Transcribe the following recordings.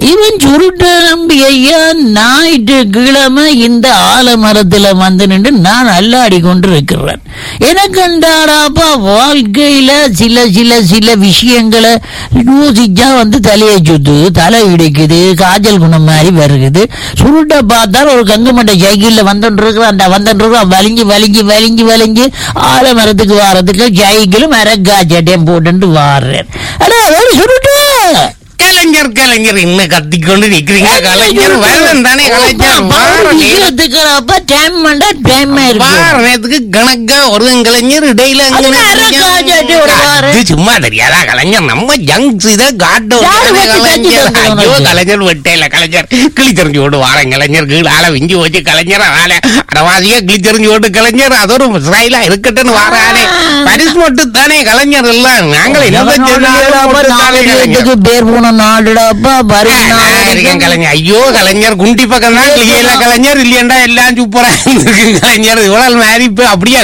இவன் சுருட்ட நம்பி ஐயா ஞாயிற்றுக்கிழமை இந்த ஆலமரத்துல வந்து நின்று நான் அல்லாடி கொண்டு இருக்கிறேன் எனக்குண்டாடாப்பா வாழ்க்கையில சில சில சில விஷயங்களை யோசிச்சா வந்து தலையை சுத்துது தலை இடிக்குது காய்ச்சல் குணம் மாதிரி வருகுது சுருட்ட பார்த்தா ஒரு கங்குமட்டை சைக்கிள்ல வந்துட்டு இருக்கிறான் அந்த வந்துட்டு இருக்கிறான் வலிஞ்சு வலிஞ்சு வலிஞ்சு வலிஞ்சு ஆலமரத்துக்கு வாரத்துக்கு சைக்கிளும் மரக்கா சட்டையும் போட்டுட்டு வாடுறேன் அடா ஒரு சுருட்டு கலைஞர் கலைஞர் இன்னும் கத்திக்கொண்டு நிக்கிறீங்க கலைஞர் வரணும் தானே கலைஞர் வாரனே. வார நேரத்துக்கு கணக்கா ஒரு கலைஞர் இடையில அங்க அது வேற நிக்கிறீங்க. காஜாட்டி ஒரு வாரு. அது சும்மா தெரியாதா கலைஞர் நம்ம ஜங்ஸ் இத காட்ட யாரு வச்சு கலைஞர் கட்டி தந்தது ஐயோ உனக்கு? கலைஞர் வெட்டையில கலைஞர் கிளி தெரிஞ்சு ஓடு வாரன் கலைஞர் கீழ் ஆள விஞ்சி வச்சு கலைஞர் ஆள அடவாசியா கிளி தெரிஞ்சு ஓடு கலைஞர் அது ஒரு ஸ்டைலா இருக்கட்டும்னு வாரானே பரிசு மட்டும் தானே கலைஞர் எல்லாம் நாங்கள் என்னதான் சொன்னாலும் மட்டும் தானே கலைஞர் பேர் போன நாடுடாப்பா இருக்கேன் கலைஞர் ஐயோ கலைஞர் குண்டி பக்கம் தான் இல்லையா கலைஞர் இல்லையண்டா எல்லாம் சூப்பரா இருக்கு கலைஞர் இவ்வளவு மாதிரி இப்ப அப்படியே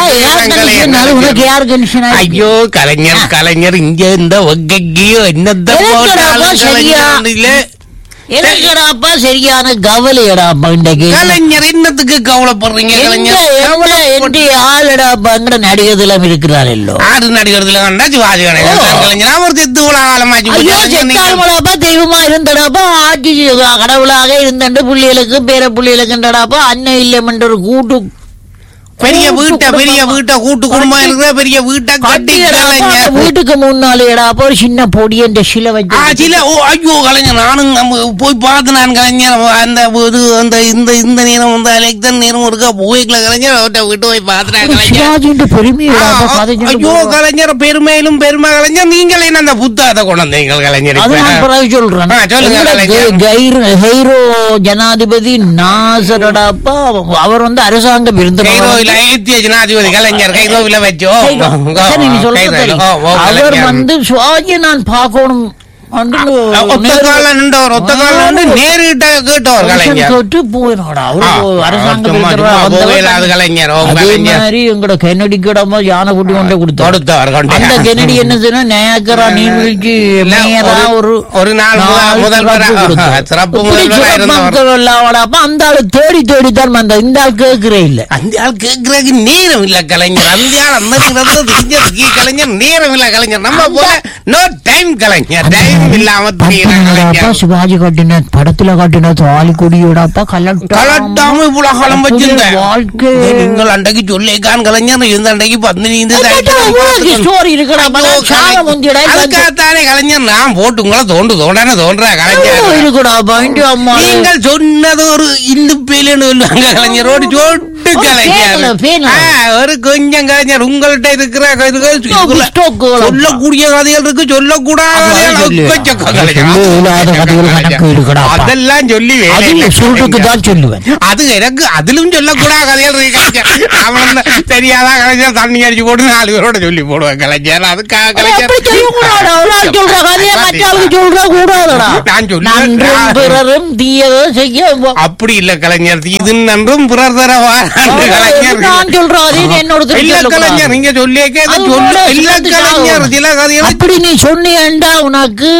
உனக்கு யாரு கண்டிஷன் ஐயோ கலைஞர் கலைஞர் இங்க இந்த ஒக்கையோ என்னத்த எதுக்குடா போட்டாலும் சரியா? கலைஞர் இல்ல எனக்குடாப்பா சரியான கவலையடாப்பா இன்றைக்கு கலைஞர் என்னத்துக்கு கவலைப்படுறீங்க கலைஞர் எந்த ஆளுடாப்பா எங்கட நடிகர்லாம் இருக்கிறார் இல்லோ ஆறு நடிகர்ல கண்டா சிவாஜி கணேசன் ஓ. கலைஞர் அவர் செத்து இவ்வளவு காலமாச்சு ஐயோ போச்சு. நீங்க- செத்தால்மடாப்பா தெய்வமா இருந்தடாப்பா ஆட்சி கடவுளாக இருந்தண்டு புள்ளிகளுக்கு பேர புள்ளிகளுக்குன்றடாப்பா அண்ணன் இல்லைமென்ற ஒரு கூட்டு பெரிய கூட்டு வீட்டை பெரிய குடும்பமா. வீட்டை கூட்டு குடும்பம் இருக்கிற பெரிய வீட்டை கட்டி கட்டியடாப்பா, கலைஞர் வீட்டுக்கு முன்னாலேடாப்பா ஒரு சின்ன பொடி என்ற சிலை ஆ, வச்சு சில ஓ ஐயோ கலைஞர் நானும் நம்ம போய் பார்த்து நான் கலைஞர் அந்த இது அந்த இந்த இந்த நேரம் வந்து எலெக்ஷன் நேரம் இருக்கா போய்க்கல கலைஞர் அவர்கிட்ட விட்டு போய் பார்த்துட்டேன் கலைஞர் சிவாஜின்ற ஆ, பெருமையடாப்பா ஆ, பதினெட்டு ஐயோ கலைஞர் பெருமையிலும் பெருமை கலைஞர் நீங்கள் என்ன அந்த புத்தகத்தை கொண்டு வந்தீங்க கலைஞர் அது நான் இப்ப? பிறகு சொல்றேன் ஆ, சொல்லுங்க, எங்கட கலைஞர். கை- கைரு- ஹைரோ ஜனாதிபதி நாசரடாப்பா அவர் வந்து அரசாங்க விருந்தினர் கைரோவில ஏத்திய ஜனாதிபதி கலைஞர் கைரோவில வச்சோ சரி, நீ சொல்றது கைரோவில. சரி. ஓ, ஓ, அவர் கலைஞர். வந்து சுவாஜியை நான் பார்க்கணும் வந்து ஒத்த கால நின்றவர் ஒத்த கால நின்று நேரிட்ட கேட்டவர் கலைஞர் தொட்டு போயினோட ஆ, அவரு அரசாங்க சும்மா, விருந்தினர் சும்மா வந்தவர். போவேலாது கலைஞர் ஓ, அதே கலைஞர் மாதிரி எங்கட கென்னடி கிடமா யானை குட்டி கொண்டே கொடுத்தாரு கொடுத்தவர் கொண்டு அந்த கென்னடி என்ன செய்யணும் நேக்கரா நீர்வீழ்ச்சி இல்ல, மேயரா ஒரு- ஒரு ஒரு நாள் முதல்- நாலு முதல்வரா- சிறப்பு கொடுத்தாரு. ஆ, சிறப்பு இப்படி முதல்வரா சிறப்பு இருந்தவர். மக்கள் எல்லாம் வாடா. அப்ப அந்த ஆளு தேடி தேடி தான் வந்த இந்த ஆள் கேட்கிறே இல்ல அந்த ஆள் கேட்கறதுக்கு நேரம் இல்ல கலைஞர் அந்த ஆள் அந்த நேரத்துல தெரிஞ்சதுக்கு கலைஞர் நேரம் இல்ல கலைஞர் நம்ம போல நோ டைம் கலைஞர் டைம் இல்லாம தெரியுற அப்பா கலைஞர் சிவாஜி கட்டின படத்துல கட்டின தாலி கொடியோடப்பா கலட்டாம இவ்வளவு காலம் வச்சிருந்தேன் வாழ்க்கை இது நீங்கள் அன்றைக்கு சொல்லிக்கான் கலைஞர் இந்த அன்றைக்கு பத்மினி இந்த ஸ்டோரி இருக்கடா சால முந்திடா அதுக்காகத்தானே கலைஞர் நான் போட்டு உங்களை தோண்டு தோண்டான தோன்ற கலைஞர் இருக்குடா பாயிண்ட் அம்மா நீங்கள் சொன்னது ஒரு இந்து பேலுன்னு சொல்லுவாங்க கலைஞரோடு சொட்டு ஒரு கலைஞர் பேனு, பேனு. ஆ, ஒரு கொஞ்சம் கலைஞர் உங்கள்ட்ட இருக்கிற இதுகள் இதுல ஸ்டோக்குகள் சொல்லக்கூடிய கதைகள் இருக்கு சொல்லக்கூடாத அதெல்லாம் கதைகள் சொல்லு. எக்கச்சக்க அது கலைஞர். சொல்லு, இல்லாத கதைகள் கணக்கு இருக்குடாப்பா. அதெல்லாம் சொல்லி வேலை அது இல்லை சொல்றதுக்கு கலைஞர். தான் சொல்லுவேன் அது எனக்கு அதிலும் சொல்லக்கூடாத கதைகள் இருக்கு கலைஞர் அவன் தெரியாத கலைஞர் தண்ணி அடிச்சு போட்டு நாலு பேரோட சொல்லி போடுவேன் கலைஞர் அதுக்காக கலைஞர் அப்படி சொல்லக்கூடாதா? ஒரு ஆள் சொல்ற கதையை மற்ற ஆளுக்கு சொல்ற கூடாதுடா. நான் சொல்லுவேன். நன்றும் பிறரும் தீயதோ செய்ய அப்படி இல்ல கலைஞர் இது நன்றும் பிறர் தர வாராண்டு கலைஞர் நான் சொல்ற கதையை என்னோட இல்ல சொல்லக்கூடாது. கலைஞர் நீங்க சொல்லியே அது சொல்லு உன்னோட இல்ல சிறந்து கலைஞர் சாகும். சில கதைகள் அப்படி நீ சொன்னியண்டா உனக்கு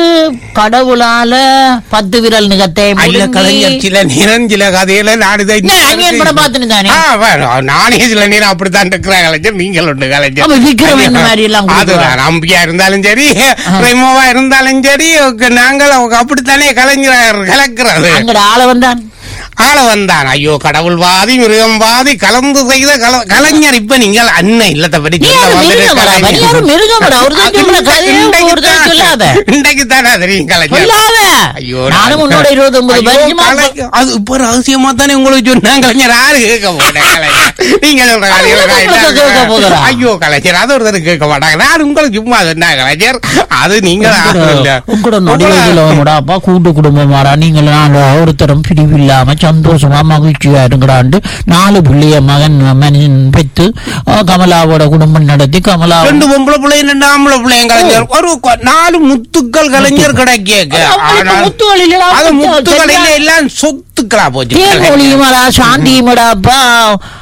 கடவுளால பத்து விரல் நிகத்தை இல்ல கலைஞர் சில நேரம் சில கதையில நான் இதை என்ன, அந்நியன் படம் பார்த்துன்னு தானே? ஆ, வேற, நானே சில நேரம் அப்படித்தான் இருக்கிற கலைஞர் நீங்கள் உண்டு கலைஞர் அப்ப விக்ரம் இந்த மாதிரி எல்லாம் அது கொடுக்குறா. நம்பியா இருந்தாலும் சரி ரெமோவா இருந்தாலும் சரி ஓகே, நாங்கள் அவங்க அப்படித்தானே கலைஞர் கலக்கிறது அங்கட ஆள வந்தான் ஆள வந்தான் ஐயோ கடவுள் வாதி மிருகம் வாதி கலந்து செய்த கல- கலைஞர் இப்ப நீங்கள் அண்ணன் இல்லத்தை பற்றி நீ சொல்ல அது வந்திருக்க மிருகமடா, கலைஞர். பனியாரும் மிருகமடா. ஒருத்தன் சொல்ற கதையை ஒருத்தன் சொல்லாத. இன்றைக்கு தானே தெரியும் கலைஞர் சொல்லாத. ஐயோ நானும் உன்னோட இருபத்தி ஒன்பது ஐயோ, வருஷமா கலைஞர், அது இப்ப ரகசியமா தானே உங்களுக்கு சொன்னாங்க கலைஞர் யாரு கேட்க போட்டேன் கலைஞர் நீங்க சொல்ற கதைகளை அது நான் உங்களுக்கு கேட்க போகுதா? ஐயோ கலைஞர் அது ஒருத்தர் கேட்க மாட்டாங்க நான் உங்களுக்கு சும்மா சொன்னேன் கலைஞர் அது நீங்க யாரும் இல்ல. உங்களோட நடுவில் உங்களோடப்பா கூட்டு குடும்பமாடா நீங்கள் நாங்க ஒருத்தரும் பிரிவு இல்லாம சந்தோஷமா மகிழ்ச்சியா இருங்கடாண்டு நாலு பிள்ளைய மகன் மனிதன் பெற்று அஹ், கமலாவோட குடும்பம் நடத்தி கமலா ரெண்டு பொம்பளை பிள்ளையும் ரெண்டு ஆம்பளை பிள்ளையும் கலைஞர் ஒரு கொ- நாலு முத்துக்கள் கலைஞர் கிடைக்க ஆனால் முத்துகள் இல்லடா, அது முத்துகள் முத்துக்கள் சரியா? இல்ல எல்லாம் சொத்துக்களா போச்சு கலைஞர். தேன்மொழியுமாடா சாந்தியுமாடாப்பா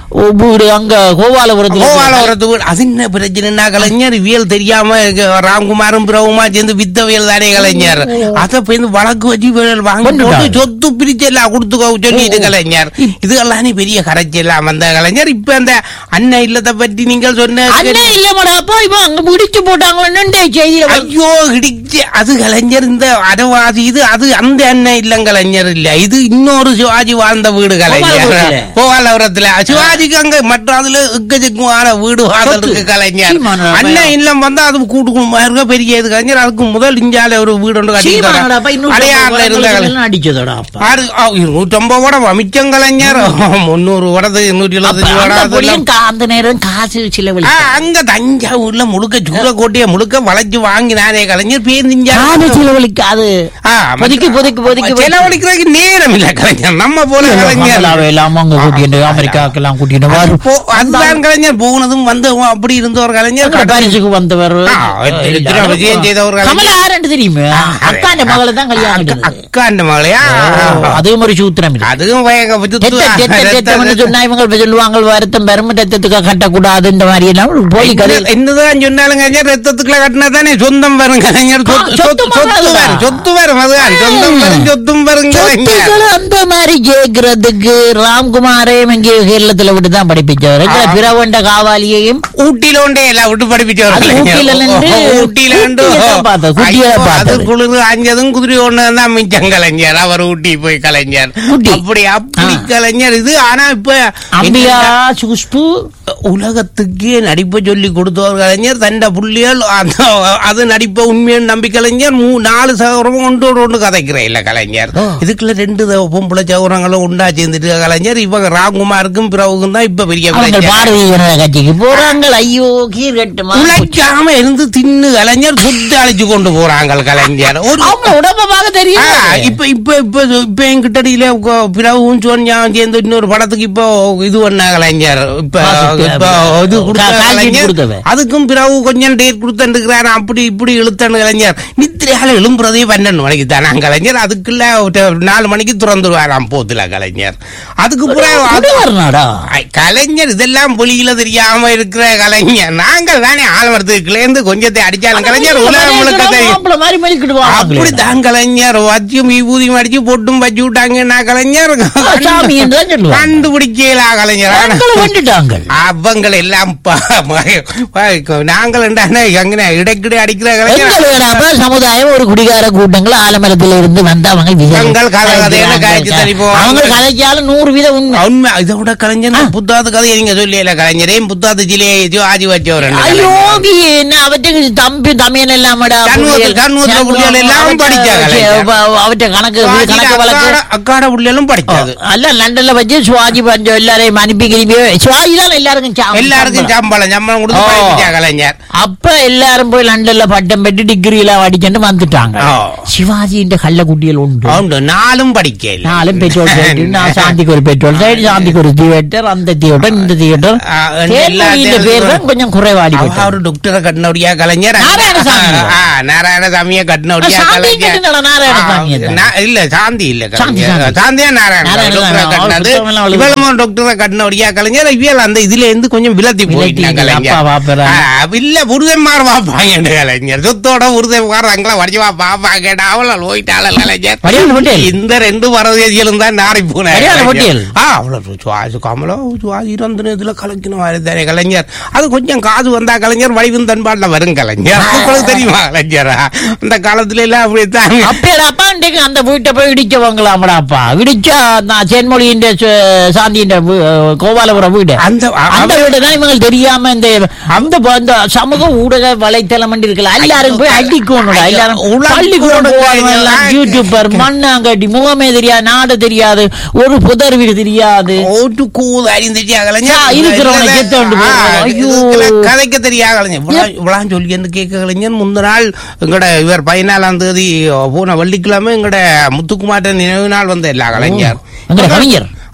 ஓ, வீடு அங்க கோபாலபுரத்துல கோவாலபுரத்து வீடு அது என்ன பிரச்சனைனா கலைஞர் வியல் தெரியாம க- ராம்குமாரும் பிரபுமா சேர்ந்து வித்தவியல் தானே கலைஞர் அத போய் இந்த வழக்கு வச்சு வே- வாங்கி கொண்டுட்டாங்க. போட்டு சொத்து பிரிச்சு எல்லாம் கொடுத்துக்கோ சொல்லிட்டு கலைஞர் இதெல்லாம் பெரிய கரைச்செல்லாம் வந்த கலைஞர் இப்ப அந்த அண்ணன் இல்லத்தை பற்றி நீங்கள் சொன்ன அண்ணே இல்ல மேடப்பா இப்ப அங்க முடிச்சு போட்டாங்களே செய்தியில வந்து- ஐயோ இடிச்சு அது கலைஞர் இந்த அரவாசி இது அது அந்த அண்ணன் இல்ல கலைஞர் இல்ல இது இன்னொரு சிவாஜி வாழ்ந்த வீடு கலைஞர் கோபாலபுரத்துல. கோபாலபுரத்துல சிவாஜிக்கு அங்க மற்ற அதுல எக்கச்சக்கமான வீடு வாசல் சொத்து. இருக்கு கலைஞர் சீமானு, அண்ணன் இல்லம் வந்தா அது கூட்டு குடும்பமா இருக்க பெரிய இது கலைஞர் அதுக்கு முதல் இந்தியால ஒரு வீடு ஒன்று கட்டி சீமா மேடப்பா இன்னும் அடையாறுல இருந்த கலைஞர் எல்லாம் அடிச்சதோட அப்பா ஆறு ஆ, இருநூற்றம்பது வடம் மிச்சம் கலைஞர் முன்னூறு வடது இருநூற்றி அப்ப எழுபத்தஞ்சு அந்த வடம் பொடியன் கா- அந்த நேரம் காசு ஆ, செலவழி அங்க தஞ்சாவூர்ல முழுக்க சூரக்கோட்டைய முழுக்க வளைச்சு வாங்கினானே கலைஞர் பேருந்திஞ்சா காசு செலவழிக்காது பொதுக்கி பொதுக்கி பொதுக்கி செலவழிக்கிறதுக்கு நேரம் இல்ல கலைஞர் நம்ம போல கலைஞர் மங்களாவை எல்லாம் அங்க கூட்டிட்டு அமெரிக்காவுக்கு எல்லாம் கூட்டிட்டு வரும் போ- அதுதான் கலைஞர் போனதும் வந்தவங்க அப்படி இருந்த ஒரு கலைஞர் அங்க பாரிஸுக்கு வந்தவர் ஆ, எத்தனை விஜயம் செய்த ஒரு கலைஞர். கமலா யாருன்னு தெரியுமே அக்காண்ட மகளை தான் கல்யாணம் அக்கா- பண்ணது. அக்காண்ட மகளையா ஓ, அதுவும் ஒரு சூத்திரம் இருக்கு. அதுவும் பயங்க தெத்த, தெத்த, தெத்தம்னு புத்து- சொன்னா இவங்க இப்ப சொல்லுவாங்க வருத்தம் பெருமை ரத்தத்துக்கு கட்டக்கூடாது இந்த மாதிரி எல்லாம் ஒரு போலி கதை என்ன- என்னதான் சொன்னாலும் கலைஞர் ரத்தத்துக்குள்ள கட்டினா தானே சொந்தம் வரும் கலைஞர் சொத்து- ஆ, சொத்து சொத்து சொத்து வரும். வரும் சொத்து வரும் அதுதான் சொந்தம் வரும் சொத்தும் வரும் கலைஞர் சொத்துக்களை அந்த மாதிரி கேக்குறதுக்கு ராம்குமாரே இங்கே கேரளத்துல விட்டு தான் படிப்பிச்சவர் எங்களை பிறவண்ட காவாலியையும் ஊட்டியில உண்டே எல்லாம் விட்டு படிப்பிச்சவர் அது ஊட்டியில நின்று ஊட்டியில நின்று குட்டியை தான் பார்த்தது, குட்டியை ஐயோ, அது பார்த்தது. குளிர் அஞ்சதும் குதிரை ஒண்ணு தான் மிச்சம் கலைஞர் அவர் ஊட்டி போய் கலைஞர் ஊட்டி. அப்படி அப்படி ஆ. கலைஞர் இது ஆனா இப்ப அம்பியா சுஷ்பு உலகத்துக்கே நடிப்பை சொல்லி கொடுத்தவர் கலைஞர் தண்ட புள்ளியல் அந்த அது நடிப்பை உண்மையான நம்பி கலைஞர் மூ நாலு சகோரமும் ஒன்றோடு ஒன்று கதைக்கிறேன் இல்ல கலைஞர் ஓ. இதுக்குள்ள ரெண்டு த- பொம்பளை சகோரங்களும் உண்டா சேர்ந்துட்டு கலைஞர் இவங்க ராம்குமாருக்கும் பிறவுக்கும் தான் இப்ப பெரிய அவங்க பிரச்சனை. பாரதிய ஜனதா கட்சிக்கு போறாங்க ஐயோ கீர் கட்டுமா உழைக்காம இருந்து தின்னு கலைஞர் சுட்டு அழிச்சு கொண்டு போறாங்க கலைஞர் ஒரு அவங்க உடம்ப பார்க்க ஆ, தெரியும் இப்ப இப்ப இப்ப இப்ப என்கிட்டடியில பிறவும் சோனியாவும் சேர்ந்து இன்னொரு படத்துக்கு இப்போ இது பண்ண கலைஞர் இப்ப காசு இப்ப இது கொடுத்த கா- காசு கலைஞர் கொடுத்தவ. அதுக்கும் பிறகு கொஞ்சம் டேட் கொடுத்துருக்கிறாரு அப்படி இப்படி இழுத்தன்னு கலைஞர் நித்திரையால எழும்புறதே பன்னெண்டு மணிக்கு தானே கலைஞர் அதுக்குள்ள ஒரு நாலு மணிக்கு திறந்துருவாராம் போத்துல கலைஞர் அதுக்கு பிறகு அது- வரனாடா ஐ, கலைஞர் இதெல்லாம் பொலியில தெரியாம இருக்கிற கலைஞர் நாங்கள் தானே ஆழ்வரத்துக்குலேருந்து கொஞ்சத்தை அடிச்சாலும் கலைஞர் உலகம் முழுக்க தெரியும் மாப்பிள்ள மாதிரி மெலிக்கிடுவாங்க அப்படித்தான் கலைஞர் வச்சும் விபூதியும் அடிச்சு பொட்டும் வச்சு விட்டாங்கன்னா கலைஞர் சாமி என்று தான் சொல்லுவாங்க கண்டுபிடிக்கலா கலைஞர் ஆனா, அவங்கள வந்துட்டாங்க அவங்க எல்லாம் ப- ப- நாங்கள் என்ன எங்கன இடைக்கிടെ அடிக்கிற கலைஞர் எங்களோட சமுதாயம் ஒரு குடிகார கூட்டங்கள் ஆலமரத்துல இருந்து வந்து அவங்க விசாரி- தங்கள் கதை கதைன்னு காய்ச்சி தள்ளி போவாங்க. அவங்க கதைச்சாலும் நூறு வீதம் உண்மை உண்மை இதை விட கலைஞர் புத்தாது கதையை நீங்க சொல்லியல கலைஞரையும் புத்தாது ஜிலே ஆஜி வச்சவர் ஐயோ என்ன அவற்றை தம்பி தமையன் எல்லாமடா கண்ணுவத்தில் கண்ணுவத்துல புள்ளிகள் எல்லாம் படிச்சாங்க. அவற்றை கணக்கு கணக்கு வழக்கு அக்காட புள்ளியலும் படிச்சது அல்ல லண்டன்ல வச்சு சுவாஜி பஞ்சம் எல்லாரையும் அனுப்பி கிளம்பி சுவாஜி தான் எல்லாருக்கும் சா- எல்லாருக்கும் சம்பளம் சம்பளம் கொடுத்து ஓ. படிச்சா கலைஞர் அப்ப எல்லாரும் போய் லண்டன்ல பட்டம் பெற்று டிகிரி எல்லாம் அடிச்சுட்டு வந்துட்டாங்க ஓ. சிவாஜியின் கள்ளக்குட்டிகள் உண்டு உண்டு நாலும் படிக்கல நாலும் பெட்ரோல் சைடு நான் சாந்திக்கு ஒரு பெட்ரோல் சைடு சாந்திக்கு ஒரு தியேட்டர் அந்த தியேட்டர் இந்த தியேட்டர் ஆ, தேன்மொழி இந்த பேர் தான் கொஞ்சம் குறைவாடி அவ ஒரு டாக்டரை கட்டினோடியா கலைஞர் நாராயணசாமி. ஆ, நாராயணசாமிய கட்டினோடியா சாந்தி கலைஞர் கட்டினதா நாராயணசாமி ஆ, தான். நா- இல்ல சாந்தி இல்ல சாந்தி, கலைஞர். சாந்தி. சாந்தியா நாராயண நாராயணசாமி. டாக்டரை அவ கட்டினது புத்தகமெல்லாம் அவளுக்கு- இவளும் டாக்டரை கட்டினோடியா கலைஞர் இவியல் அந்த இதுல இருந்து கொஞ்சம் விலத்தி விலத்தி போயிட்டாங்க இல்ல, கலைஞர் அப்பா பாப்பறாங்க. ஆ, இல்ல உருதன்மார் பாப்பாங்க கலைஞர் சொத்தோட உருதன்மார் அங்கள வடிவா பாப்பாங்க அவளால் போயிட்டாள் கலைஞர் வடிவான பட்டியல். இந்த ரெண்டு பரதேசிகளும் தான் நாரி போன வடிவான பட்டியல். ஆ அவ்வளவு சுவாசி கமலோ சுவாசி இறந்து இதுல கலக்கணும் தானே கலைஞர் அது கொஞ்சம் காது வந்தா கலைஞர் வடிவும் தன்பாட்டில் வரும் கலைஞர் அது உங்களுக்கு தெரியுமா கலைஞர் அந்த காலத்துல எல்லாம் அப்படித்தான் அப்பேடாப்பா இன்றைக்கு அந்த வீட்டை போய் இடிச்சவங்களாமடாப்பா இடிச்சா நான் சென்மொழியின் சாந்தியின் கோபாலபுரம் வீடு அந்த அ- அந்த அவ- வீடு தான் இவங்க தெரியாம இந்த அந்த ப- இந்த சமூக ஊடக வலைத்தளம் இருக்குல்ல எல்லாரும் போய் அடிக்கணும் ஐயோ, எல்லாரும் உலகம் பள்ளிக்கூடம் போடுங்க, போவாங்க எல்லாம் ஐயோ. யூடியூபர் மண்ணாங்கட்டி முகமே தெரியாது நாடு தெரியாது ஒரு புதர் வீடு தெரியாது ஓட்டு கூது அறிந்துட்டியா கலைஞர் ஆ, இருக்கிறவனை இல்ல, செத்து கொண்டு ஆ, போறாங்க. ஐயோ. இதுல கதைக்க தெரியா கலைஞர் இவ்வளவு- இவ்வளவு சொல்லி என்று கேட்க கலைஞர் முந்த நாள் எங்கட இவர் பதினாலாம் தேதி போன வெள்ளிக்கிழமை எங்கட முத்துக்குமார்ட்ட நினைவு நாள் வந்த எல்லா கலைஞர் எங்கட கவிஞர்.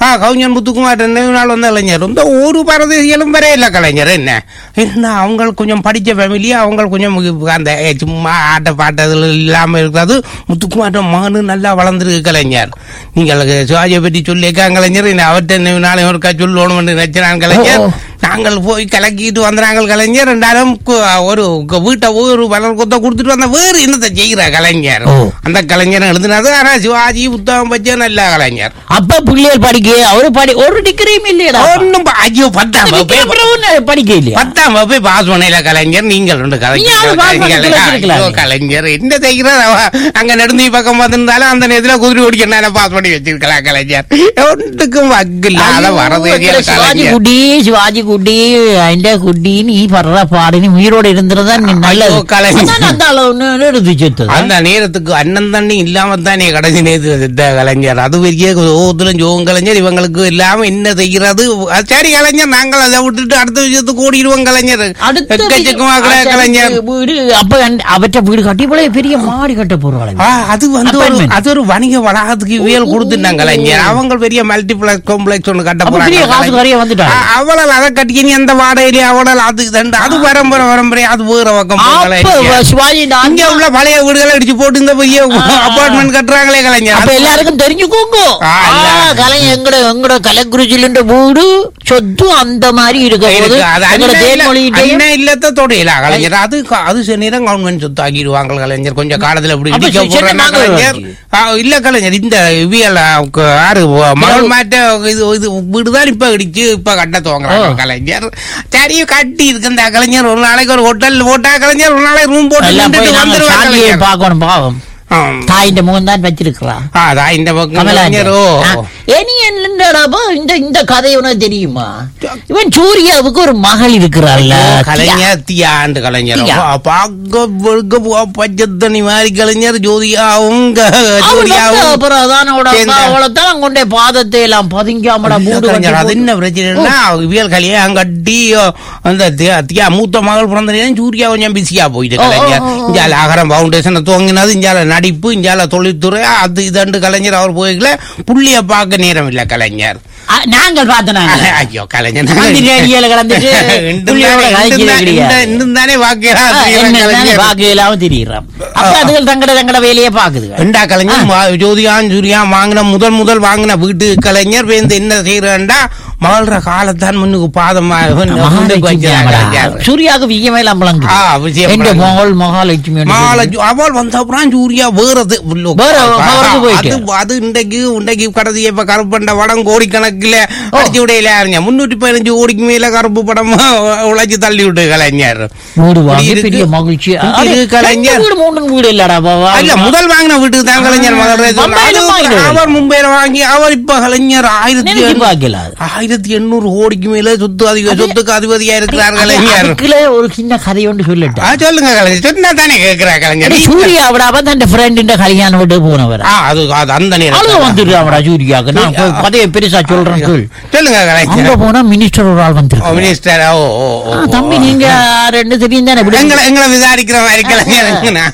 ஆ கவிஞர் முத்துக்குமார் நினைவு நாள் வந்த கலைஞர் இந்த ஒரு பரதேசிகளும் வர இல்லை கலைஞர் என்ன என்ன அவங்க கொஞ்சம் படிச்ச ஃபேமிலி அவங்க கொஞ்சம் அந்த ஏ, சும்மா ஆட்ட பாட்டதுல இல்லாம இருக்கிறது முத்துக்குமார் மகனு நல்லா வளர்ந்துருக்கு கலைஞர் நீங்கள் சிவாஜியை பற்றி சொல்லியிருக்கா கலைஞர் என்ன அவர்கிட்ட நினைவு நாளை ஒருக்கா சொல்லணும் நினைச்சான் கலைஞர் ஓ. நாங்கள் போய் கலக்கிட்டு வந்தாங்க கலைஞர் ரெண்டாயிரம் கு- ஒரு கு- வீட்டை ஒரு வளர் கொத்த கொடுத்துட்டு வந்த வேறு என்னத்தை செய்கிற கலைஞர் ஓ. அந்த கலைஞர் எழுதினது ஆனா சிவாஜி புத்தகம் பச்ச நல்ல கலைஞர் அப்ப பிள்ளைகள் படிக்க அவரு படி ஒரு டிகிரியும் இல்லையடா ஒன்னும் ப- ஐயோ பத்தாம் வகுப்பே படிக்க இல்லையா பத்தாம் வகுப்பே பாஸ் பண்ணல கலைஞர் நீங்கள் ரெண்டு நீங்க அது pass பண்ணி கலைஞர் தொலைச்சிருக்கலாமே. ஐயோ, கலைஞர் என்ன செய்கிற அங்க நெடுந்தி பக்கம் வந்திருந்தாலும் அந்த நேரத்துல குதிரை ஓடிக்க பாஸ் பண்ணி வச்சிருக்கலாம் கலைஞர் ஒன்றுக்கும் வக்கு இல்லாத வரது சிவாஜி கலைஞர் குட்டி சிவாஜி குட்டி അതിന്റെ കുട്ടി നീ പറഞ്ഞ പാടിന് ഉയരോടെ ഇരുന്നിരുന്നാ നീ നല്ലത് അയ്യോ, കളഞ്ഞു. അതാണ് அந்த அளவுன்னு எடுத்து செத்தது அந்த நேரத்துக்கு அண்ணன் தண்ணி இல்லாம தானே கடைசி நேரத்து செத்த கலைஞர் அது பெரிய ஓத்துல ஜோகம் கலைஞர் இவங்களுக்கு இல்லாம என்ன செய்கிறது அது சரி கலைஞர் நாங்கள் அதை விட்டுட்டு அடுத்த விஷயத்துக்கு ஓடிடுவோம் கலைஞர் அடுத்த எக்கச்சக்கமா வீடு- கிடையாது கலைஞர் வீடு அப்ப அந்த- அவற்ற வீடு கட்டி போல பெரிய மாடி கட்ட போறாங்க ஆ, அது வந்து ஒரு Apartment. அது ஒரு வணிக வளாகத்துக்கு வியல் கொடுத்துட்டாங்க கலைஞர் அவங்க பெரிய மல்டிபிளெக்ஸ் காம்ப்ளெக்ஸ் ஒன்று கட்ட அப்ப போறாங்க பெரிய காசு கலைஞர். நிறைய வந்துட்டாங்க. ஆ, அவளால் அதை கட்டி நீ அந்த வாடகையிலே அவளால் அது தண்டு அது பரம்பரை பரம்பரை அது வேற பக்கம் போ அப்ப கலைஞர். சிவாஜி நான் இங்க உள்ள பழைய வீடுகளை இடிச்சு போட்டு இந்த பெரிய அபார்ட்மெண்ட் கட்டுறாங்களே கலைஞர் அப்ப எல்லாருக்கும் தெரிஞ்சுக்கோங்க ஆ, ஆ, இல்ல. கலை எங்கட எங்கட கலைக்குறிச்சிலுண்ட வீடு சொத்து அந்த மாதிரி இருக்க போது இருக்கு. அது எங்கட அண்ணன் இல்ல- தேன்மொழியிட்டையும் அண்ணன் இல்லத்த தொடையில கலைஞர் அது க- அது சில நேரம் கவர்மெண்ட் சொத்து ஆக்கிடுவாங்க கலைஞர் கொஞ்சம் காலத்துல இப்படி அப்ப இடிக்க சின்ன போடுறாங்க நாங்கள் கலைஞர் ஆ, இல்ல கலைஞர் இந்த இவியல் க- யாரு மகள் மாட்ட இது இது வீடுதான் இப்ப இடிச்சு இப்ப கட்ட துவங்குறாங்க ஓ. கலைஞர் சரி கட்டி இருக்கு இந்த கலைஞர் ஒரு நாளைக்கு ஒரு ஹோட்டல் போட்டா கலைஞர் ஒரு நாளைக்கு ரூம் போட்டு எல்லாம் போய் நின்னுட்டு நாங்க வந்துருவாங்க சாந்தியை கலைஞர். பார்க்கணும் பாவம் ஆம். தாயின் முகம் தான் வச்சிருக்கிறா ஆ, அதான் இந்த பக்கம் கமலா கலைஞர் ஓ இனி என்னடாப்பா இந்த இந்த கதை உனக்கு தெரியுமா இவன் சூர்யாவுக்கு ஒரு மகள் இருக்கிறாள்ல கலைஞர் தியாண்டு கலைஞர் தியா. பார்க்க வெறுக்க போ- பச்சை தண்ணி மாதிரி கலைஞர் ஜோதியாவும் க- அவள் வந்து ஜோதியாவும் அப்புறம் அதான் அவட சேர்ந்தா. அவளைத்தான் கொண்டே பாதத்தை எல்லாம் பதுங்காமடா மூடு கலைஞர், அது கட்டி என்ன பிரச்சனைனா வியல் கல்யாணம் கட்டி அந்த தியா- தியா மூத்த மகள் பிறந்த நேரம் சூர்யா கொஞ்சம் பிஸியா போயிட்டு ஓ, ஓ, கலைஞர் ஓ, ஓ. இஞ்சால அகரம் பவுண்டேஷனை துவங்கினது இஞ்சால நடிப்பு இஞ்சால தொழில்துறை அது இதண்டு கலைஞர் அவர் போய்க்கல புள்ளிய பார்க்க நேரம் இல்ல கலைஞர் ஆ, நாங்கள் பார்த்தனாங்க ஐயோ கலைஞர் வந்து ரேடியோல கலந்துட்டு புள்ளியோட கதைக்கிறது கிடையாது. இன்னும் தானே வாக்கிறா என்ன பாக்கு இல்லாம தெரியுறான் அப்ப அதுகள் தங்கட தங்கட வேலையை பாக்குது ரெண்டா கலைஞர் மா- ஜோதியான் சூர்யா வாங்கின முதல் முதல் வாங்கின வீட்டு கலைஞர் வேந்து என்ன செய்யறா மகள காலத்தான் முன்னுக்கு பாதமா முன்னுக்கு வைக்கிறாங்க கலைஞர். சூர்யாவுக்கு வியமே லம்பளங்க ஆ, விஜயம் எந்த படம். மகள் மகாலட்சுமி மாலை ஜு- அவள் வந்த அப்புறம் சூர்யா வேறது உள்ள- வேற அவருக்கு போயிட்டு. அது அது இன்றைக்கு இன்றைக்கு கடைசி இப்ப கருப்பண்ட படம் கோடிக்கணக்கில் அடிச்சு விடையில அறிஞர் முன்னூற்றி பதினஞ்சு கோடிக்கு மேல கருப்பு படம் உழைச்சு தள்ளி விட்டு கலைஞர் வீடு வாங்கி இருக்கு. பெரிய மகிழ்ச்சி இருக்கு அடே, கலைஞர். ரெண்டு வீடு மூணு வீடு இல்லடா பாவா இல்ல முதல் வாங்கின வீட்டுக்கு தான் கலைஞர் மகள் ரேசு. பம்பாயில அது வாங்கினது. அவர் மும்பையில வாங்கி அவர் இப்ப கலைஞர் ஆயிரத்தி நினைச்சு எண்ணூறு- பார்க்கல அது. ஆயிரத்தி எண்ணூறு கோடிக்கு மேல சொத்து அதிக சொத்துக்கு அதிபதியா இருக்கிறார் கலைஞர் அதுக்குள்ள ஒரு சின்ன கதை ஒன்று ஆ, சொல்லட்டேன் சொல்லுங்க கலைஞர் சொன்னா தானே கேட்கிறா கலைஞர் சூர்யா அவடாவ தன் ஃப்ரெண்ட் கல்யாணம் விட்டு போனவர் ஆ, அது அது அந்த அழுக நேரம் வந்துடுறாவடா சூர்யாவுக்கு நான் போய் கதையை பெருசா சொல்றேன் கேள் சொல்லுங்க அங்க கலைஞர் போனா மினிஸ்டர் ஒரு ஆள் ஓ, வந்திருக்கு மினிஸ்டர் ஓ ஓ ஓ, ஓ. தம்பி நீங்க ரெண்டு தெரியும் தானே இப்படி எங்களை எங்களை விசாரிக்கிற மாதிரி கலைஞர்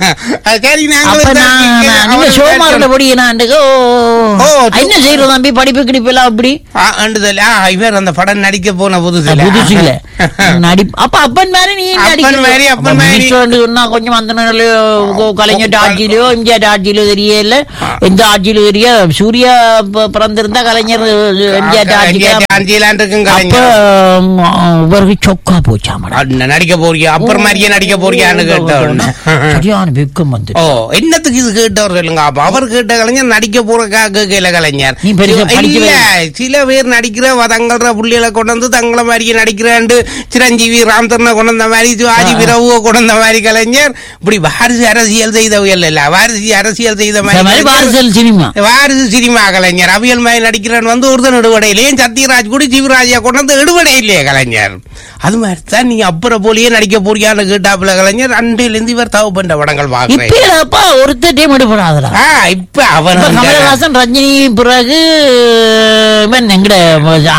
அது சரி நாங்க அப்ப நான் விசாரிக்க- நான் நீங்க அவரை சோமாருல விசாரிக்க- படி நான் ஓ ஓ, என்ன செய்யறது தம்பி படிப்பு கிடிப்பு எல்லாம் அப்படி ஆ, அண்டுதல். ஆ, இவர் அந்த படம் நடிக்க போன புதுசுல புதுசு இல்ல நடி அப்ப அப்பன் மாதிரி நீ அப்பன் மாதிரி, அப்பன் மாதிரி. சொன்னா கொஞ்சம் அந்த நாள்லயோ, கலைஞர் ஆட்சியிலயோ எம்ஜிஆர் ஆட்சியிலோ தெரியல எந்த ஆட்சியிலோ தெரிய சூர்யா ப- பிறந்திருந்தா கலைஞர் எம்ஜிஆர் ஆட்சிக்கு அஞ்சிலான் இருக்கும் அப்ப கலைஞர் ம், இவருக்கு சொக்கா போச்சாமடா அண்ணா, நடிக்க போறியா அப்புறம் மாதிரியே நடிக்க போறியான்னு கேட்டவன் சரியான வெக்கம் வந்து ஓ என்னத்துக்கு இது கேட்டவர் சொல்லுங்க அப்ப அவர் கேட்ட கலைஞர் நடிக்க போறக்கா கேட்கல கலைஞர் நீ பெருசா படிக்க இல்ல சில பேர் நடிக்கிற தங்கள புள்ளிகளை கொண்டு வந்து தங்கள மாதிரியே நடிக்கிறாண்டு சிரஞ்சீவி ராம்தரனை கொண்டு வந்த மாதிரி சிவாஜி பிரபுவை கொண்டு வந்த மாதிரி கலைஞர் இப்படி வாரிசு அரசியல் செய்தவியல் இல்ல வாரிசு அரசியல் செய்த இந்த மாதிரி மாதிரி பாரசல் சினிமா வாரிசு சினிமா கலைஞர் அவியல் மாதிரி நடிக்கிறவன் வந்து ஒருத்தன் எடுபடையிலேயும் சத்யராஜ் கூட சிவராஜா கொண்டு வந்து எடுபடை இல்லையே கலைஞர் அது மாதிரி தான் நீ அப்புறம் போலியே நடிக்க போறியான்னு கேட்டாப்புல கலைஞர் அண்டையில இருந்து இவர் தவ பண்ற படங்கள் பாக்குறேன் இப்ப அப்பா ஒருத்தர் டீம் எடுப்படாதடா ஆ இப்ப அவன் இப்ப அந்த- கமலஹாசன் ரஜினி பிறகு இவன் எங்கட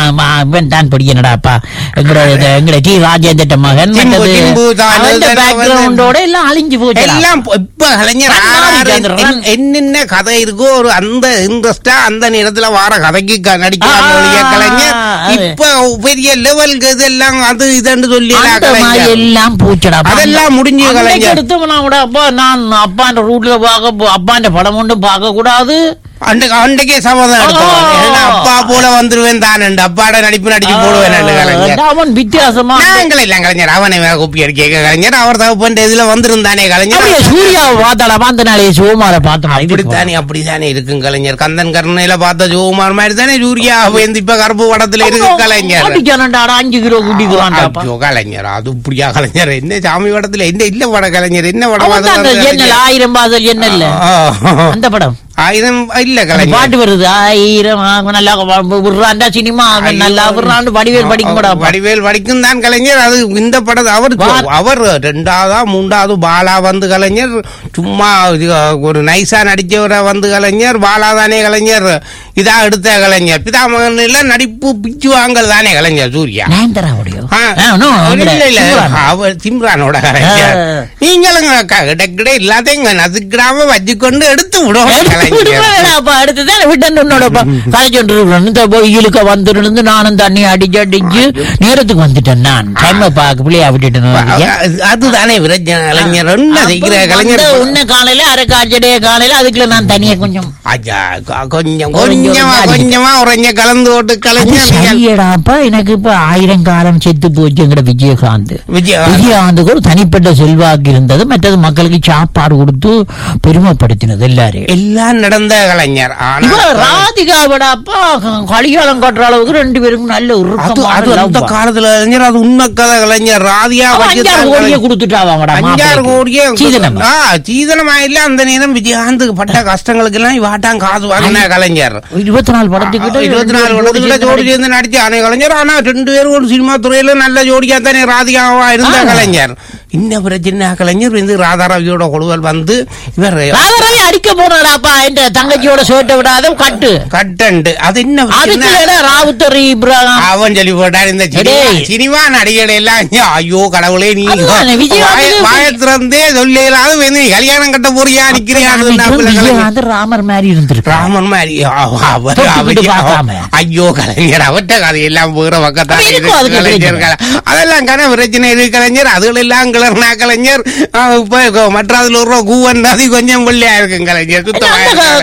இவன் தான் படிக்கனடாப்பா எங்கட இது- எங்கட டி ராஜேந்திர மகன் சிம்பு, மற்றது சிம்பு தான், அவன் இதுதான் பேக்ரவுண்டோட எல்லாம் அழிஞ்சு போச்சு எல்லாம் இப்ப- இப்ப கலைஞர் ரன் ஆறாறு மாறிட்டு அந்த ரன். என்- என்னென்ன கதை இருக்கோ ஒரு அந்த இன்ட்ரெஸ்டா அந்த நேரத்துல வார கதைக்கு க- நடிக்கிறாங்க ஆ, ஒழிய கலைஞர் அது. இப்ப பெரிய லெவலுக்கு இதெல்லாம் அது இதுன்னு சொல்லி அந்த மாதிரி எல்லாம் போச்சுடா அதெல்லாம் முடிஞ்சு கலைஞர். எடுத்தவனா கூட அப்பா நான் அப்பாண்ட ரூட்ல பார்க்க போ- அப்பாண்ட படம் ஒன்றும் பார்க்க கூடாது அன்றைக்கு அன்றைக்கே சமாதானம் எடுத்துவாங்க. ஆ. ஏன்னா அப்பா போல வந்துருவேன் தான் அப்பாட நடிப்பு நடிச்சு போடுவேன் கலைஞர் அவன் வித்தியாசமா நாங்கள் இல்ல கலைஞர் அவனை வேற கூப்பி அடிக்க கலைஞர் அவர் தகப்பன் இதுல வந்திருந்தானே கலைஞர் அப்படியே சூர்யாவை பார்த்தாடா பார்த்த நாளே சிவமார பார்த்தோம் அப்படித்தானே அப்படித்தானே இருக்கும் கலைஞர் கந்தன் கருணையில பார்த்த சிவகுமார் மாதிரி தானே சூர்யா வந்து இப்ப கருப்பு படத்துல இருக்கு கலைஞர் அடிச்சானடாடா அஞ்சு கிலோ குடிக்கிறான்டாப்பா ஐயோ, கலைஞர் அது இப்படியா கலைஞர் என்ன சாமி படத்துல என்ன இல்ல பட கலைஞர் என்ன படம் அவன் அது தான் அந்த வந்து ஜன்னல் ஆயிரம் பாதல் என்ன இல்ல ஆ, அந்த படம் ஆயிரம் இல்ல அந்த கலைஞர் பாட்டு வருது ஆயிரம் அவன் நல்லா வ- விடுறான்டா சினிமா அவன் நல்லா விடுறான்னு வடிவேல் படிக்க கூடா வடிவேல் வடிக்கும் தான் கலைஞர் அது இந்த படத்தை அவர் வா- அவர் ரெண்டாவதா மூன்றாவது பாலா வந்து கலைஞர் சும்மா இது, ஒரு நைசா நடிச்சவரை வந்து கலைஞர் பாலா தானே கலைஞர் இதா எடுத்த கலைஞர் பிதாமகன் இல்ல நடிப்பு பிச்சு வாங்கல் தானே கலைஞர் சூர்யா நயன்தராவுடையோ ஆ, ஆ, no, இல்ல, அவங்கள இல்ல, சிம்ரான். அவர் சிம்ரானோட கலைஞர் ஆ. நீங்களும் க- கிடக்கிட எல்லாத்தையும் இங்க நசுக்கிடாம வச்சுக்கொண்டு எடுத்து விடும் எடுத்து கலைஞர் விடுவேடாப்பா, அடுத்துதான் விட்டேன் உன்னோடப்பா. கலைச்சொன்று இருக்கிறேன். இந்த போய் இழுக்க வந்திருந்து நானும் தண்ணி அடிச்சு அடிச்சு நேரத்துக்கு வந்துட்டேன் நான் டைம் பாக்க பிள்ளையா விட்டுட்டேன் அது- அதுதானே பிரச்சனை கலைஞர் என்ன செய்கிற கலைஞர் உன்ன காலையில அரை காய்ச்சடைய காலையில அதுக்குள்ள நான் தனியா கொஞ்சம் ஐயா, க- கொஞ்சம் கொஞ்சம் கொஞ்சமா அடிச்சு. கொஞ்சமா உறைஞ்ச கலந்து போட்டு அது கலைஞர் நீங்கள் சரியடாப்பா எனக்கு இப்ப ஆயிரம் காலம் செத்து போச்சுங்கிற விஜயகாந்த் விஜய் விஜயகாந்துக்கு ஒரு தனிப்பட்ட செல்வாக்கு இருந்தது மற்றது மக்களுக்கு சாப்பாடு கொடுத்து பெருமைப்படுத்தினது எல்லாரையும் எல்லாம் நடந்த கலைஞர் இவ ஆனா ராதிகாவிடாப்பா கலிகாலம் கட்டுற அளவுக்கு ரெண்டு பேருக்கும் நல்ல அது உருக்கமான அது love அந்த பா. காலத்துல கலைஞர் அது உண்மை கதை கலைஞர் ராதியா அவன் வச்சு அஞ்சாறு தான் கோடியை கலைஞர் கொடுத்துட்டாவாங்கடா அஞ்சாறு கோடியே சீதனம் ஆ சீதனம் ஆயில அந்த நேரம் விஜயகாந்துக்கு பட்ட கஷ்டங்களுக்கு எல்லாம் இவாட்டான் காசு வாங்கின கலைஞர் இருபத்தி நாலு படத்துக்கிட்ட இருபத்தி நாலு வருடத்துல ஜோடி சேர்ந்து நடிச்சு அனை கலைஞர் ஆனா ரெண்டு பேரும் ஒரு சினிமா துறையில நல்ல ஜோடியா தானே ராதிகாவா இருந்த ஆ. கலைஞர் இன்ன பிரச்சனை கலைஞர் வந்து ராதாரவியோட குழுவல் வந்து இவர் ராதரவி அடிக்க போனாடாப்பா என்ற தங்கச்சியோட சோட்ட விடாத கட்டு கட்டண்டு அது என்ன அதுக்கு பிரச்சனை? ஏடா ராவுத்தர் இப்ராஹிம் அவன் சொல்லி போட்டார் இந்த சினிமா டேய். சினிமா நடிகர் எல்லாம் ஐயோ, ஐயோ கடவுளே நீ அதுதானே, விஜயகாந்துக்கு- வாய- வாய திறந்தே சொல்லலாது வந்து கல்யாணம் கட்ட போறியா நிக்கிறியான்னு சொன்னாப்புல கலைஞர். விஜயகாந்த் ராமர் மாதிரி இருந்திருக்கு ராமன் மாதிரி அவ- அவர் தொட்டுக்கிட்டு அவர் பார்க்காம. ஐயோ கலைஞர் அவர்கிட்ட கதையெல்லாம் வேற பக்கத்தான அப்ப இருக்கும் இருக்கு அதுக்கு கலைஞர் கலை- அதெல்லாம் கன பிரச்சனை இருக்கு கலைஞர் அதுகள் எல்லாம் கிளர்னா கலைஞர் ஆ, இப்ப மற்றாதுல ஒரு கூவன் அது கொஞ்சம் வெள்ளையா இருக்கும் கலைஞர் சுத்தமா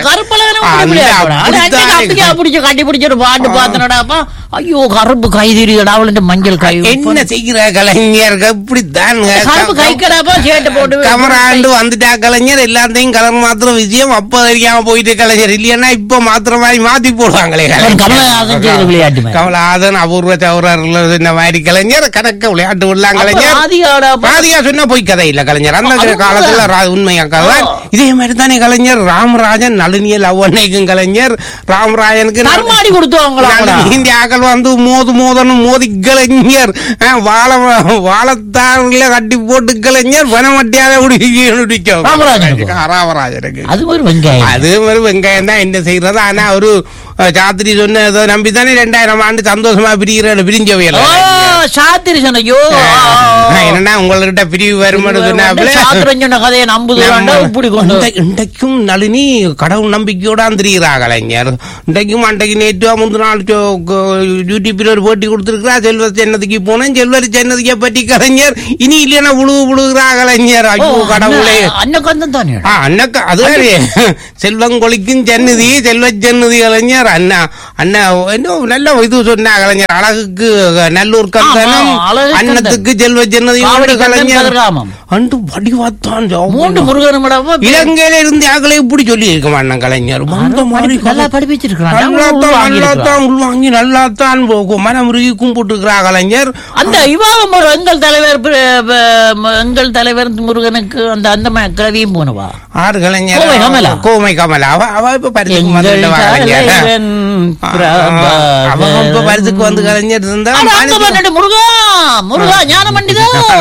அந்த அப்படித்தான் பிடிச்சு கட்டி பிடிச்சிட்டு பாட்டு பார்த்தனடாப்பா ஐயோ கருப்பு கை தெரியுதடா அவளுக்கு மஞ்சள் கை என்ன செய்கிற கலைஞர் இப்படித்தான் கருப்பு கை கடாப்பா சேட்டை போட்டு கமராண்டு வந்துட்டா கலைஞர் எல்லாத்தையும் கலர் மாத்திரம் விஷயம் அப்ப தெரியாம போயிட்டு கலைஞர் இல்லையா இப்ப மாத்திர மாதிரி மாத்தி போடுவாங்களே அவன் கமலஹாசன் செய்த விளையாட்டு மாதிரி. கமலஹாசன் அபூர்வ சௌரர் இந்த மாதிரி கலைஞர் கணக்க விளையாட்டு விடலாம் கலைஞர் ராதிகாடாப்பா ராதிகா சொன்னா போய் கதை இல்ல கலைஞர் அந்த அது காலத்துல ரா- உண்மையா கதை ஆ. இதே மாதிரி தானே கலைஞர் ராமராஜன் நளினிய லவ் அன்னைக்கும் கலைஞர் ராமராஜனுக்கு தர்மாடி கொடுத்துவாங்களா இந்த ஆக்கள் வந்து மோது மோதன்னு மோதி கலைஞர் ஆ, வாழ வாழத்தாறுல கட்டி போட்டு கலைஞர் வனமட்டியாத ராமராஜனுக்கு? ராமராஜனுக்கு அது ஒரு வெங்காயம் அது ஒரு வெங்காயம் தான் என்ன செய்யறது ஆனா ஒரு அஹ், சாத்திரி சொன்னதை நம்பி தானே ரெண்டாயிரம் ஆண்டு சந்தோஷமா பிரிகிற ஓ பிரிஞ்சவையல்ல சாத்திரி சொன்ன ஐயோ என்னன்னா உங்கள்கிட்ட பிரிவு வருமானு சொன்னாப்புல சாத்திரம் சொன்ன கதையை நம்புதுடா இப்படி கொண்டு இந்த- இன்றைக்கும் நளினி கடவுள் நம்பிக்கையோட திரிகிறா கலைஞர் இன்றைக்கும் அன்றைக்கு நேற்று முந்தின நாள் சோ- கோ- யூடியூப்ல ஒரு போட்டி கொடுத்திருக்கிறா செல்வ சென்னதிக்கு போனேன் செல்வர் சென்னதிக்க பற்றி கலைஞர் இனி இல்லைன்னா உழுவு புழுகிறா கலைஞர் ஐயோ கடவுளே அன்னக்கந்தம் தானே ஆ, அண்ணக்கா அது வேறு செல்வங்கொழிக்கும் சென்னுதி செல்வ சென்னுதி கலைஞர் அண்ணா அண்ணா என்ன நல்ல இது சொன்னா கலைஞர் அழகுக்கு நல்லூர் கந்தனம் ஆமா, அழகு கந்தன். அன்னத்துக்கு செல்வ சென்னதி காவடி கந்தன் கலைஞர் கதிர்காமம். அன்று வடிவாத்தான் மூன்று முருகனும் இலங்கையில இருந்து ஆக்களை இப்படி சொல்லி இருக்க மாட்டான் கலைஞர் அந்த மாதிரி நல்லா படிப்பிச்சிருக்கான் நல்லாத்தான் நல்லாத்தான் உள்வாங்கி நல்லாத்தான் போகும் மனமுருகி கும்பிட்டுக்கிறா கலைஞர் அந்த இவாவும் ஒரு எங்கள் தலைவர் ப- ப- எங்கள் தலைவர் முருகனுக்கு அந்த அந்த ம- கிழவியும் போனவா ஆறு கலைஞர் கோவை கமலா. கோமை கமலா அவ அவ இப்ப பரிசுக்கு எங்கள் வந்துட்டவா கலைஞர் தலைவன் அவ இப்ப பரிசுக்கு வந்து கலைஞர் இருந்தா ஆனா அங்க மாநில- பன்னெண்டு முருகா முருகா ஞான பண்டிதா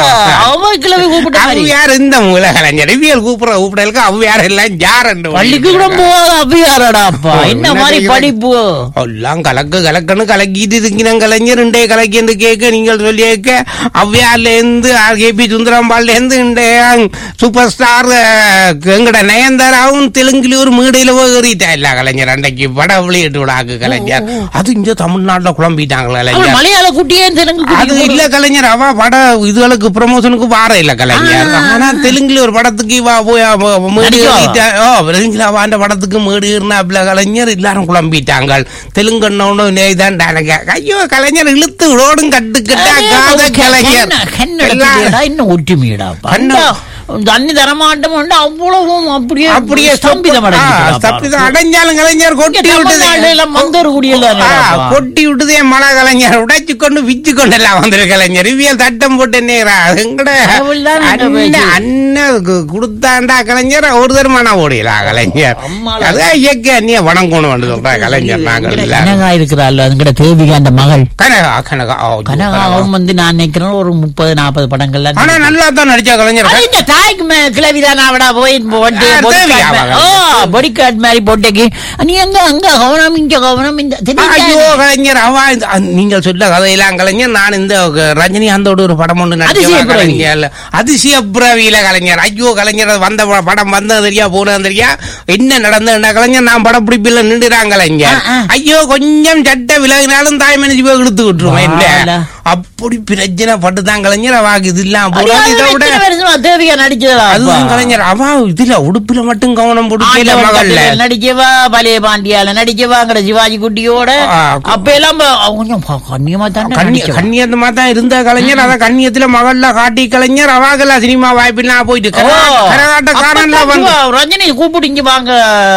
அவ கிளவி கூப்பிட்ட மாதிரி அவ்வியார் இந்த மூல கலைஞர் இவியல் கூப்பிடுற கூப்பிடலுக்கு அவ்வியார் எல்லாம் யார் என்று பள்ளிக்கு கூட போகாத அப்பியாரடா அப்பா ஓ, என்ன என்ன மாதிரி செய்ய? படிப்பு எல்லாம் கலக்கு கலக்குன்னு கலக்கிட்டு இருக்கிற கலைஞர் இண்டே கலக்கி என்று கேட்க நீங்கள் சொல்லி கேட்க அவ்வியார்ல இருந்து கேபி சுந்தரம்பாள்ல இருந்து இன்றைய சூப்பர் ஸ்டார் எங்கட நயன்தாராவும் தெலுங்குல ஒரு மேடையில போய் ஏறிட்டா இல்ல கலைஞர் அன்றைக்கு படம் வெளியிட்டு விடாக்கு கலைஞர் அது இங்க தமிழ்நாட்டுல குழம்பிட்டாங்களா அவள் கலைஞர் மலையாள குட்டியே தெலுங்கு அது குட்டி இல்ல கலைஞர் அவ பட இதுகளுக்கு ப்ரமோஷனுக்கு வார இல்ல கலைஞர் ஆனா தெலுங்குல ஒரு படத்துக்கு இவ போய் அவ மேடு நடிக்கவா? ஏறிட்டா ஓ தெலுங்குல அவ அந்த படத்துக்கு மேடு ஏறினாப்ல கலைஞர் எல்லாரும் குழம்பிட்டாங்க தெலுங்கண்ணோட நேய்தான் ஐயோ கலைஞர் இழுத்து ரோடும் கட்டுக்கிட்டா காத கலைஞர் எல்லாம் இன்னும் ஒற்றுமையடா கண்ணா. தண்ணி தரமாட்டம் அவ்வளவும் அப்படியே அப்படியே ஸ்தம்பிதம் அடைஞ்சுட்டுடா. ஸ்தம்பிதம் அடைஞ்சாலும் கலைஞர் இங்க கொட்டி விட்டது தமிழ்நாடுல எல்லாம் மந்தர் குடியெல்லாம் ஆ, இல்லடா. கொட்டி விட்டுதே மழை கலைஞர் உடைச்சு கொண்டு விச்சு கொண்டு எல்லாம் வந்துரு கலைஞர் இவியல் தட்டம் போட்டு நேரா எங்கட கடவுள்தான் அந்த அண்ணன் பேச்சு. அண்ணன் கு- கொடுத்தாண்டா கலைஞர் ஒரு தருமானம் ஓடிடா கலைஞர் அம்மாளா. அதான் இயக்க அண்ணிய வணங்கணும் வந்து சொல்றா கலைஞர் நாங்கள் எல்லாரும் கனகா இருக்கிறாள் அதுங்கிட்ட தேவிகா அந்த மகள் கனகா கனகா ஓ, ஐயோ, கனகா. கனகாவும் வந்து நான் நினைக்கிறேன் ஒரு முப்பது நாற்பது படங்கள்ல ஆனா நல்லா தான் நடிச்சா கலைஞர் அது இந்த தாய்க்கு மே- கிழவிதான் அவடா போய் போட்டு ஆ, தேவிகா அவ. பொடி கார்டு மாதிரி போட்டேக்கு நீ அங்க அங்க கவனம் இங்க கவனம் இந்த தெரியுதா? ஐயோ கலைஞர் அவ இந்த- அ, நீங்கள் சொல்ல கதையெல்லாம் கலைஞர் நான் இந்த ரஜினி அந்த ஒரு படம் ஒன்று நடிச்சவா அதிசய பிறவி. கலைஞர் அதிசய பிறவியில கலைஞர் ஐயோ கலைஞர் அது வந்த ப- படம் வந்தது தெரியா போனது தெரியா என்ன நடந்ததுன்னா கலைஞர் நான் படம் பிடிப்பில்ல நின்றுறாங்க கலைஞர் ஆ, ஆ. ஐயோ கொஞ்சம் சட்டை விலகினாலும் தாய் மனுஷி போய் இழுத்து விட்டுருவோம் என்ன வாடா. அப்படி பிரச்சனை பட்டுதான் கலைஞர் அவாக்கு இது இல்லாம அது போனது இதை விட எத்தனை வருஷமா தேவிகா நடிச்சதா அதுதான் கலைஞர் அவ இதுல உடுப்புல மட்டும் கவனம் கொடுக்கல ஆண்டவன் மகள்ல கட்டளையில நடிச்சவா பழைய பாண்டியால நடிச்சவாங்கிற சிவாஜி குட்டியோட ஆ. அப்ப எல்லாம் ப- அவங்க கொஞ்சம் ப- கண்ணியமா தானே கண்ணி நடிச்சவா. கண்ணியத்தமா தான் இருந்த கலைஞர் அத கண்ணியத்துல மகள்ல காட்டி கலைஞர் அவாகல சினிமா வாய்ப்பெல்லாம் போயிட்டு ஓ, கரகாட்டக்காரன்ல அப்பதான் வந்து சிவா, ரஜினி கூப்பிட்டு இங்க வாங்க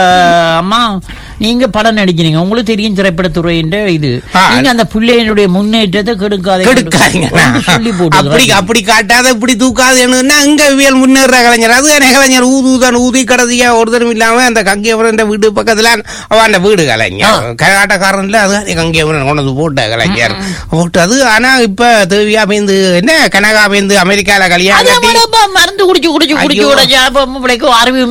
அம்மா நீங்க படம் நடிக்கிறீங்க உங்களுக்கு தெரியும் திரைப்படத்துறையின் இது ஆ. நீங்க அந்த பிள்ளையினுடைய முன்னேற்றத்தை கெடுக்காத கெடுக்காதீங்க சொல்லி போட்டு அப்படி அப்படி காட்டாத இப்படி தூக்காதுன்னா அங்க வியல் முன்னேற கலைஞர் அது என்ன கலைஞர் ஊது ஊதான் ஊதி கடைசியா ஒருத்தரும் இல்லாம அந்த கங்கையபுரம் வீடு பக்கத்துல அவ அந்த வீடு கலைஞர் கரகாட்டக்காரன்ல அது கங்கையபுரம் கொண்டு வந்து போட்ட கலைஞர் போட்டு அது ஆனா இப்ப தேவியா பேந்து என்ன கனகா பேந்து அமெரிக்கால கல்யாணம் அதே கட்டி மாதிரி இப்ப மருந்து குடிச்சு குடிச்சு குடிச்சு ஐயோ. குடிச்சு அப்ப பிள்ளைக்கு அறிவு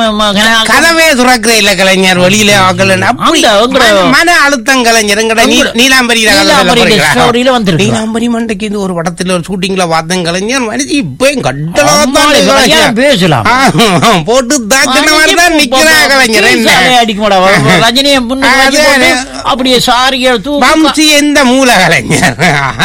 கதவே துறக்கிற இல்ல கலைஞர் வெளியில ஆக்கல அப்படி அந்த உங்களோட- மன- மன அழுத்தம் கலைஞர் எங்கட நீ- உங்களோட- நீலாம்பரி நீலாம்பரி story ல வந்திருக்கு. நீலாம்பரி மண்டைக்கு இந்த ஒரு படத்துல ஒரு ஷூட்டிங்ல பார்த்தேன் கலைஞர் மனுஷி இப்ப அம்மாளே, கலைஞர் பேசலாம். போட்டு தாக்கின மாதிரி தான் நிக்கிறா கலைஞர் என்ன அடிக்க மாட்டா ரஜினியை முன்னுக்கு அது- வச்சு போட்டு அப்படியே சாரியை தூக்கி வம்சி எந்த மூல கலைஞர்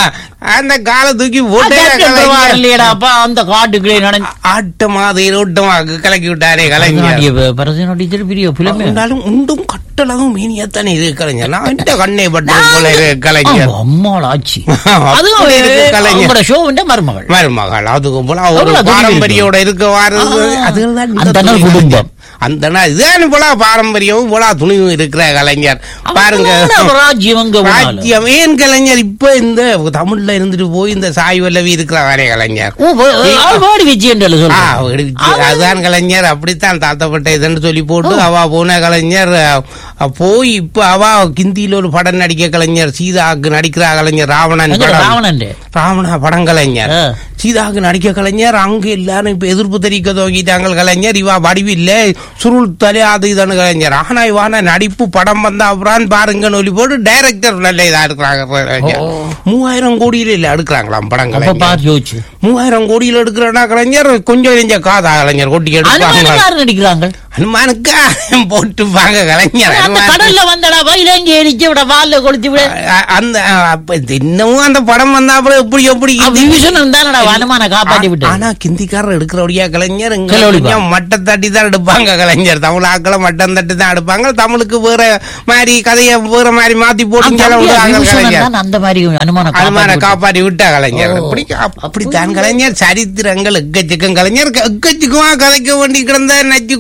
அந்த காலை தூக்கி போட்டே கலைஞர் இல்லையடாப்பா அந்த காட்டுக்குள்ளே நடந்து ஆட்டமா ரோட்டமா கலக்கி விட்டாரே கலைஞர் பரதநாட்டிய திருப்பிரிய பிள்ளைமே இருந்தாலும் உண்டும் கட்டளதும் மீனியத்தானே இது கலைஞர் நான் இந்த கண்ணை பட்டது போல இருக்கு கலைஞர் அம்மாள் ஆச்சு அப்படி அதுவும் இருக்கு கலைஞர். அவங்களோட ஷோவுண்ட மருமகள் மருமகள் அதுக்கு போல ஒரு அவ்வளவு துணிவு பாரம்பரியோட இருக்க வாரது ஆ. அதுதான் இந்த அந்த நாள் துணிவு. குடும்பம். அந்த நாள் இதுதான் போல பாரம்பரியமும் போல துணிவும் இருக்கிற கலைஞர் பாருங்க அவங்களோட ராஜ்யம் அங்க போனாலும். ராஜ்யம் ஏன் கலைஞர் இப்ப இந்த தமிழ்ல இருந்துட்டு போய் இந்த சாய் வல்லவி இருக்கிற வரே கலைஞர் ஓ, ஓ, அவள் வேடி விஜயன்டல ஆ, சொல்றேன் வெடிச்சு. அதுதான் கலைஞர் அப்படித்தான் தாத்தப்பட்ட இதுன்னு சொல்லி போட்டு அவ போன கலைஞர் அ, போய் இப்ப அவ கிந்தியில ஒரு படம் நடிக்க கலைஞர் சீதாக்கு நடிக்கிற கலைஞர் ராவணன் அங்க படம் ராவணன் ராவணா படம் கலைஞர் ஆ. சீதாக்கு நடிக்க கலைஞர் அங்க எல்லாரும் இப்ப எதிர்ப்பு தெரிவிக்க துவங்கிட்டாங்க கலைஞர் இவா வடிவில்ல சுருள் தலை அது இதுன்னு கலைஞர் ஆனா இவான நடிப்பு படம் வந்தா அப்புறம் பாருங்க ஒலி போட்டு டைரக்டர் நல்ல இதா இருக்கிறாங்க கலைஞர் ஓ. மூவாயிரம் கோடியில இல்ல எடுக்கிறாங்களாம் படம் அப்ப கலைஞர் பார் யோசிச்சு மூவாயிரம் கோடியில எடுக்கிறனா கலைஞர் கொஞ்சம் நெஞ்ச காதா கலைஞர் கொட்டி எடுப்பாங்க அனுமானம் யாரு நடிக்கிறாங்க ஹனுமானுக்கு போட்டுப்பாங்க கலைஞர் அந்த ஹனுமான். கடல்ல வந்தடா வயலங்கி எரிச்சு விட வால்ல கொளுத்தி விட அ- அந்த அ, அப்ப இது இன்னமும் அந்த படம் வந்தா அப்புறம் எப்படி எப்படி இது- விபீஷணன் தானடா அனுமான காப்பாத்தி விட்டு ஆனா கிந்திக்காரர் எடுக்கிறபடியா கலைஞர் இங்க கிளவடிப்பா. கொஞ்சம் மட்டம் தட்டி தான் எடுப்பாங்க கலைஞர் தமிழ் ஆக்களை மட்டம் தட்டி தான் எடுப்பாங்க தமிழுக்கு வேற மாதிரி கதையை வேற மாதிரி மாத்தி போட்டு இங்க விடுவாங்க கலைஞர் அந்த மாதிரி அனுமான அனுமான காப்பாற்றி விட்டா கலைஞர் அப்படி அப்படித்தான் கலைஞர் சரித்திரங்கள் எக்கச்சக்கம் கலைஞர் எக்கச்சக்கமா கதைக்க வேண்டி கிடந்த நச்சு கொண்டு க-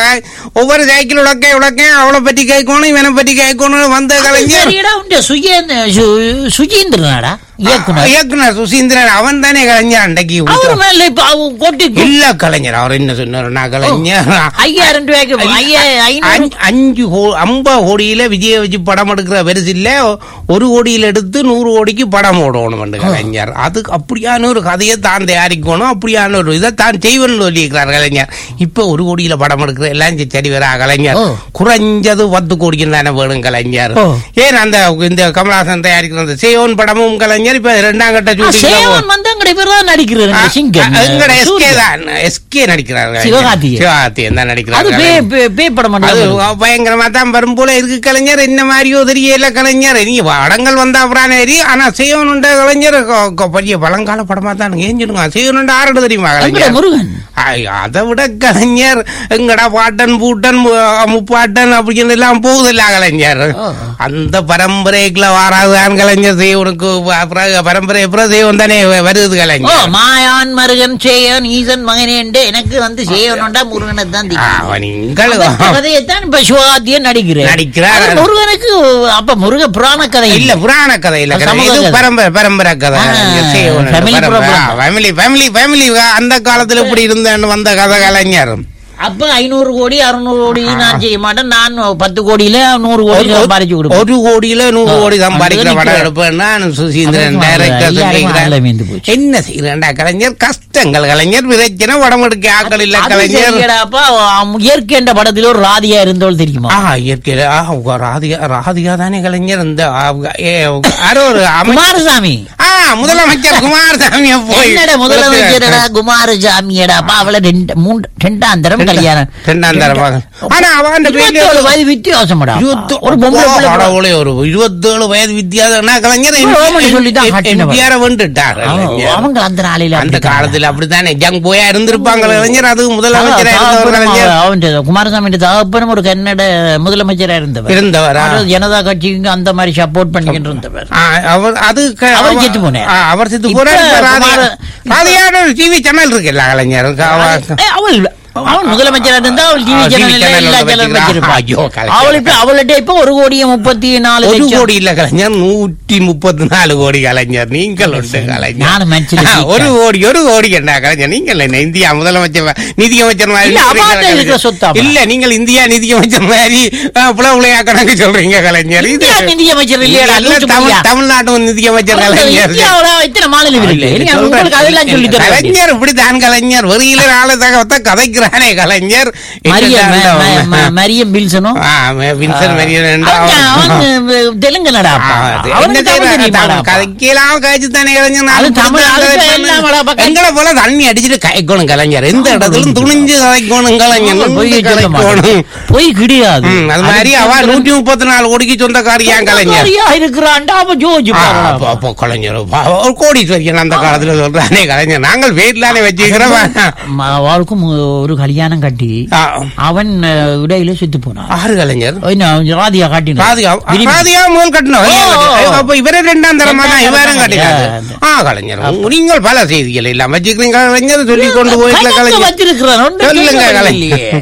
ஒவ்வொரு சைக்கிள் உடக்க உடக்க அவளை பத்தி கேட்கணும் இவனை பத்தி கேட்கணும் வந்த கலைஞர் சரிடா உண்ட சுஜேந்த சு- சுஜீந்திரனாடா இயக்குனர் இயக்குனர் சுசீந்திரன் அவன் தானே கலைஞர் அன்றைக்கு அவர் மேல இப்ப அவன் கொட்டி இல்ல கலைஞர் அவர் என்ன சொன்னார் நான் கலைஞர் ஐயாயிரம் ரூபாய்க்கு ஐயா ஐநூறு அஞ்சு- அஞ்சு கோ- ஐம்பது கோடியில விஜய வச்சு படம் எடுக்கிற பெருசு இல்ல ஒரு கோடியில எடுத்து நூறு கோடிக்கு படம் ஓடணும் கலைஞர் அது அப்படியான ஒரு கதையை தான் தயாரிக்கணும் அப்படியான ஒரு இதை தான் செய்வன் சொல்லியிருக்கிறார் கலைஞர் இப்ப ஒரு கோடியில படம் எடுக்கிற எல்லாம் சரி, சரி வரா கலைஞர் ஓ. குறைஞ்சது பத்து கோடிக்கு தானே வேணும் கலைஞர் ஓ. ஏன் அந்த இந்த கமலஹாசன் தயாரிக்கிற அந்த சேவன் படமும் கலைஞர் இப்ப இரண்டாம் கட்ட ஆ, சேவன் வந்து அங்கட பேர் தான் நடிக்கிறாரு சிங்கம் எஸ்கே சூர்யா. தான் எஸ்கே நடிக்கிறார் கலைஞர். சிவகார்த்திகேயன். சிவகார்த்திகேயன் தான் அது நடிக்கிறார் பே கலைஞர். பே- பே படம் அது பண்ணலாம் பயங்கரமா தான் வரும் போல இருக்கு கலைஞர் என்ன மாதிரியோ தெரியல கலைஞர் நீ படங்கள் வந்தா அப்புறம் ஏறி ஆனா செய்யணுண்ட கலைஞர் கொ- கொ- பெரிய பழங்கால படமா தான் ஏஞ்சிடுங்க செய்யணுண்ட ஆறு தெரியுமா எங்கட கலைஞர் முருகன் ஐ, அதை விட கலைஞர் எங்கடா பாட்டன் பூட்டன் மு- முப்பாட்டன் அப்படின்னு எல்லாம் போகுதில்ல கலைஞர் ஓ. அந்த பரம்பரைக்குள்ள வாராதான் கலைஞர் செய்வனுக்கு பரம்பரை அப்புறம் செய்வன் தானே வருது ஓ கலைஞர் மாயான் மருகன் சேயன் ஈசன் மகனே என்று எனக்கு வந்து சேயனுண்டா முருகனை தான் தெரியும் அவன் நீங்கள் கதையைத்தான் இப்ப சிவகார்த்தியன் நடிக்கிறேன் நடிக்கிறார். அது முருகனுக்கு அப்ப முருக புராண கதை இல்ல புராண கதை இல்ல கதை சமூக இது கதை. பரம்பரை பரம்பரை கதை ஆ, family problem. Family family family அந்த காலத்துல இப்படி இருந்தேன்னு வந்த கதை கலைஞர் அப்ப ஐநூறு கோடி அறுநூறு கோடி நான் செய்ய மாட்டேன் நான் பத்து கோடியில நூறு கோடி ஒரு- சம்பாதிச்சு கொடுப்பேன் ஒரு கோடியில நூறு ஆ, கோடி சம்பாதிக்கிற அது படம் நிக்கிற- எடுப்பேன்னா சுசீந்திரன் அதான் டைரக்டர் எல்லாரும் சொல்லிக்கிறார் ஆள மீந்து போச்சு. என்ன செய்யறா கலைஞர் கஷ்டங்கள் கலைஞர் பிரச்சனை படம் எடுக்க ஆக்கள் இல்ல அது கலைஞர் சரிங்கடாப்பா, அவன் இயற்கை என்ற படத்துல ஒரு ராதியா இருந்தோள் தெரியுமா ஆ இயற்கையில ஆ, உங்க ராதிகா ராதிகா தானே கலைஞர் இந்த ஆ, ஏ, யாரோ ஒரு அமை- குமாரசாமி ஆ முதலமைச்சர் குமாரசாமிய போய் என்னடா முதலமைச்சரடா குமாரசாமியடாப்பா அவளை ரெண்டு மூன்று ரெண்டாம் தரம் கல்யாணம் ரெண்டாம் தரமாக ஆனா அவன் இருபத்தேழு வயது வித்தியாசம்டா இருபத்து- ஒரு பொம்பளை அப்பா, பிள்ளை கடவுளே, ஒரு இருபத்தேழு வயது வித்தியாசம் கலைஞர் ஒரு ஓமனி சொல்லிதான் கட்டினவன். எம்ஜிஆர் வந்துட்டார் அவன்- அவங்க அந்த நாளையில அந்த அப்படித்தான். காலத்துல அப்படித்தானே ஜங் போயா இருந்திருப்பாங்க கலைஞர் அது முதலமைச்சரா இருந்தவர் தகப்பனும் கலைஞர் அவன் குமாரசாமி தகப்பனும் ஒரு கன்னட முதலமைச்சரா இருந்தவர் இருந்தவரா அவர் ஜனதா கட்சிக்கு அந்த மாதிரி சப்போர்ட் பண்ணிக்கிட்டு இருந்தவர் ஆ, அவர் அது க- அவர் அவ- செத்து போனார். ஆ, அவர் செத்து இப்ப போறார் இப்ப ராதிகா- குமார- ராதிகாவோட ஒரு டிவி சேனல் இருக்குல்ல கலைஞர் அவ- ஏய், அவள் அவன் முதலமைச்சரா இருந்தா அவள் டிவி ஆ, TV சேனல்ல channel எல்லா ஒன்று சேனலும் வச்சிருக்கா. வச்சிருப்பா ஐயோ, கலைஞர். அவள் இப்ப அவள்கிட்ட இப்ப ஒரு கோடியே முப்பத்தி நாலு ஒரு லட்சம் கோடி இல்ல கலைஞர் நூற்றி முப்பத்தி நாலு கோடி கலைஞர் நீங்கள் உண்டு கலைஞர் நானும் மனசுல ஆ, ஒரு கேட்டேன். கோடி ஒரு கோடி என்ன கலைஞர் நீங்கள் என்ன இந்தியா முதலமைச்சர் நிதியமைச்சர் மாதிரி இல்ல, இருக்கிறீங்க அவார்டு இருக்கிற கலைஞர். சொத்தா அவ? இல்ல நீங்கள் இந்தியா நிதியமைச்சர் மாதிரி ஆ, புல புலையா கணக்கு சொல்றீங்க கலைஞர் இது இந்தியா நிதியமைச்சர் இல்லையாடா, இல்ல, லூசு தமிழ் பையா. தமிழ்நாட்டு நிதியமைச்சர் கலைஞர் இந்தியாவோட இத்தனை மாநிலம் இருக்கு இல்ல, நீ சொல்றேன். உங்களுக்கு அதெல்லாம் சொல்லி தர கலைஞர் இப்படித்தான் கலைஞர் வெறியில நாலு தகவத்தை கதைக்கிறானே கலைஞர் மரியம் என்னதான் ம- ம- ம- அந்த- மரியம் பில்சனும் ஆ, வின்சன் மரியன் என்றா அவன் அவன் தெலுங்கு நடாப்பா அவனுக்கு தமிழ் தெரியுமாடா கதைக்கலாம் காய்ச்சி தானே கலைஞர் அது நான் தமிழ், இப்படித்தான் அதுக்கு கதைப்பேன். எல்லாம் வடா பக்கம். எங்களை போல தண்ணி அடிச்சுட்டு கதைக்கணும் கலைஞர் எந்த இடத்துலயும் துணிஞ்சு கதைக்கணும் கலைஞர் பொய் நின்று சொல்ல மாட்டான். கதைக்கணும் பொய் கிடையாது ம், அது மாதிரி அவ நூற்றி முப்பத்தி நாலு கோடிக்கு சொந்தக்காரியான் கலைஞர் சொந்தக்காரியா இருக்கிறான்டா அவன் ஜோஜி ஆ, பாருடா. அப்போ- அப்போ கலைஞர் பா- ஒரு கோடீஸ்வரியன் அந்த காலத்துல சொல்றானே கலைஞர் நாங்கள் வீட்டுலானே வச்சுக்கிறோம் ம- அவளுக்கும் ஒரு கல்யாணம் கட்டி ஆ, அவன் அஹ், இடையில செத்து போனான் ஆறு கலைஞர் என்ன, அவன் ராதியா காட்டினான் ராதிகா விரும்பி. ராதிகா முதல் கட்டணும் ஓ, ஓ, ஓ. அப்ப இவரே ரெண்டாம் தரமா தான் இவரும் ரெண்டாம் கட்டினாரு தரம். ஆ கலைஞர் நீங்கள் பல செய்திகள் எல்லாம் வச்சுக்கிறீங்க கலைஞர் சொல்லி கொண்டு போயிருக்கல கணக்கு கலைஞர் வச்சிருக்கிறான், ஒண்ணும் சொல்லுங்க, கேட்கறது கலை. இல்லையே.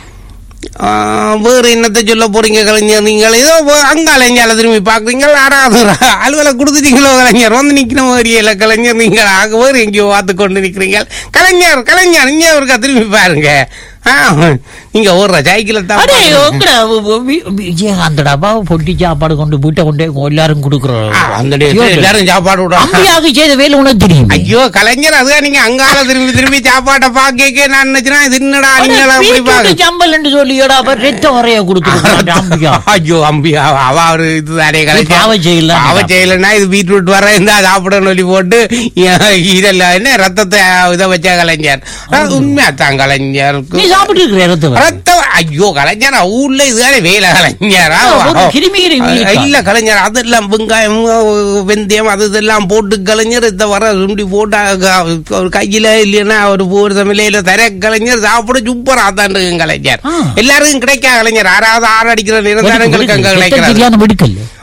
ஆ, வேறு என்னத்தை சொல்ல போறீங்க கலைஞர் நீங்கள் ஏதோ போ- அங்க அலைஞ்சால திரும்பி பாக்குறீங்க யாராவது ஒரு அலுவலை கொடுத்துட்டீங்களோ கலைஞர் வந்து நிக்கிற மாதிரி இல்ல கலைஞர் நீங்கள் ஆக வேறு எங்கேயோ பார்த்து கொண்டு நிக்கிறீங்க கலைஞர் கலைஞர் இங்கே ஒருக்கா திரும்பி பாருங்க ஆ, நீங்க ஓடுற சைக்கிளை தான் அடே, பாருங்க. உங்கடா, வி- வி- விஜயகாந்தடாப்பா பொட்டி சாப்பாடு கொண்டு வீட்டை கொண்டு எல்லாரும் கொடுக்குறோம் ஆ, அந்த நேரத்துல எல்லாரும் சாப்பாடு விடுறாங்க அம்பியாக செய்த வேலை உனக்கு தெரியும் ஐயோ கலைஞர் அதுதான் நீங்க அங்கால திரும்பி திரும்பி சாப்பாட்டை பாக்க நான் நினைச்சுனா இது என்னடா நீங்களா அப்படி பாக்க சம்பல் என்று சொல்லியோடா அப்ப ரத்தம் வரைய கொடுத்துருக்கான் அம்பிகா ஐயோ அம்பியா அவ ஒரு இதுதானே கலைஞர் பாவம் செய்யல அவ செய்யலன்னா இது பீட்ரூட் வர இருந்தா சாப்பிடணும் சொல்லி போட்டு ஏன் இதெல்லாம் என்ன ரத்தத்தை இதை வச்ச கலைஞர் அது உண்மையாத்தான் கலைஞருக்கு நீ சாப்பிட்டு இருக்கிற ரத்தம் ரத்தம் ஐயோ கலைஞர் ஊர்ல இதுதானே வேலை கலைஞரா ஒரு கிருமி கிருமி இருக்கா? இல்ல கலைஞர் அதெல்லாம் வெங்காயம் வெந்தயம் அது இதெல்லாம் போட்டு கலைஞர் இத வர சுண்டி போட்டு அக- ஒரு கையில இல்லைன்னா ஒரு ஒரு தமிழையில தர கலைஞர் சாப்பிட சூப்பரா தான் இருக்கும் கலைஞர் ஆ. எல்லாருக்கும் கிடைக்கா கலைஞர் யாராவது ஆறு அடிக்கிற நிரந்தரங்களுக்கு அங்க கிடைக்கிறாரு சரியான வெடுக்கல்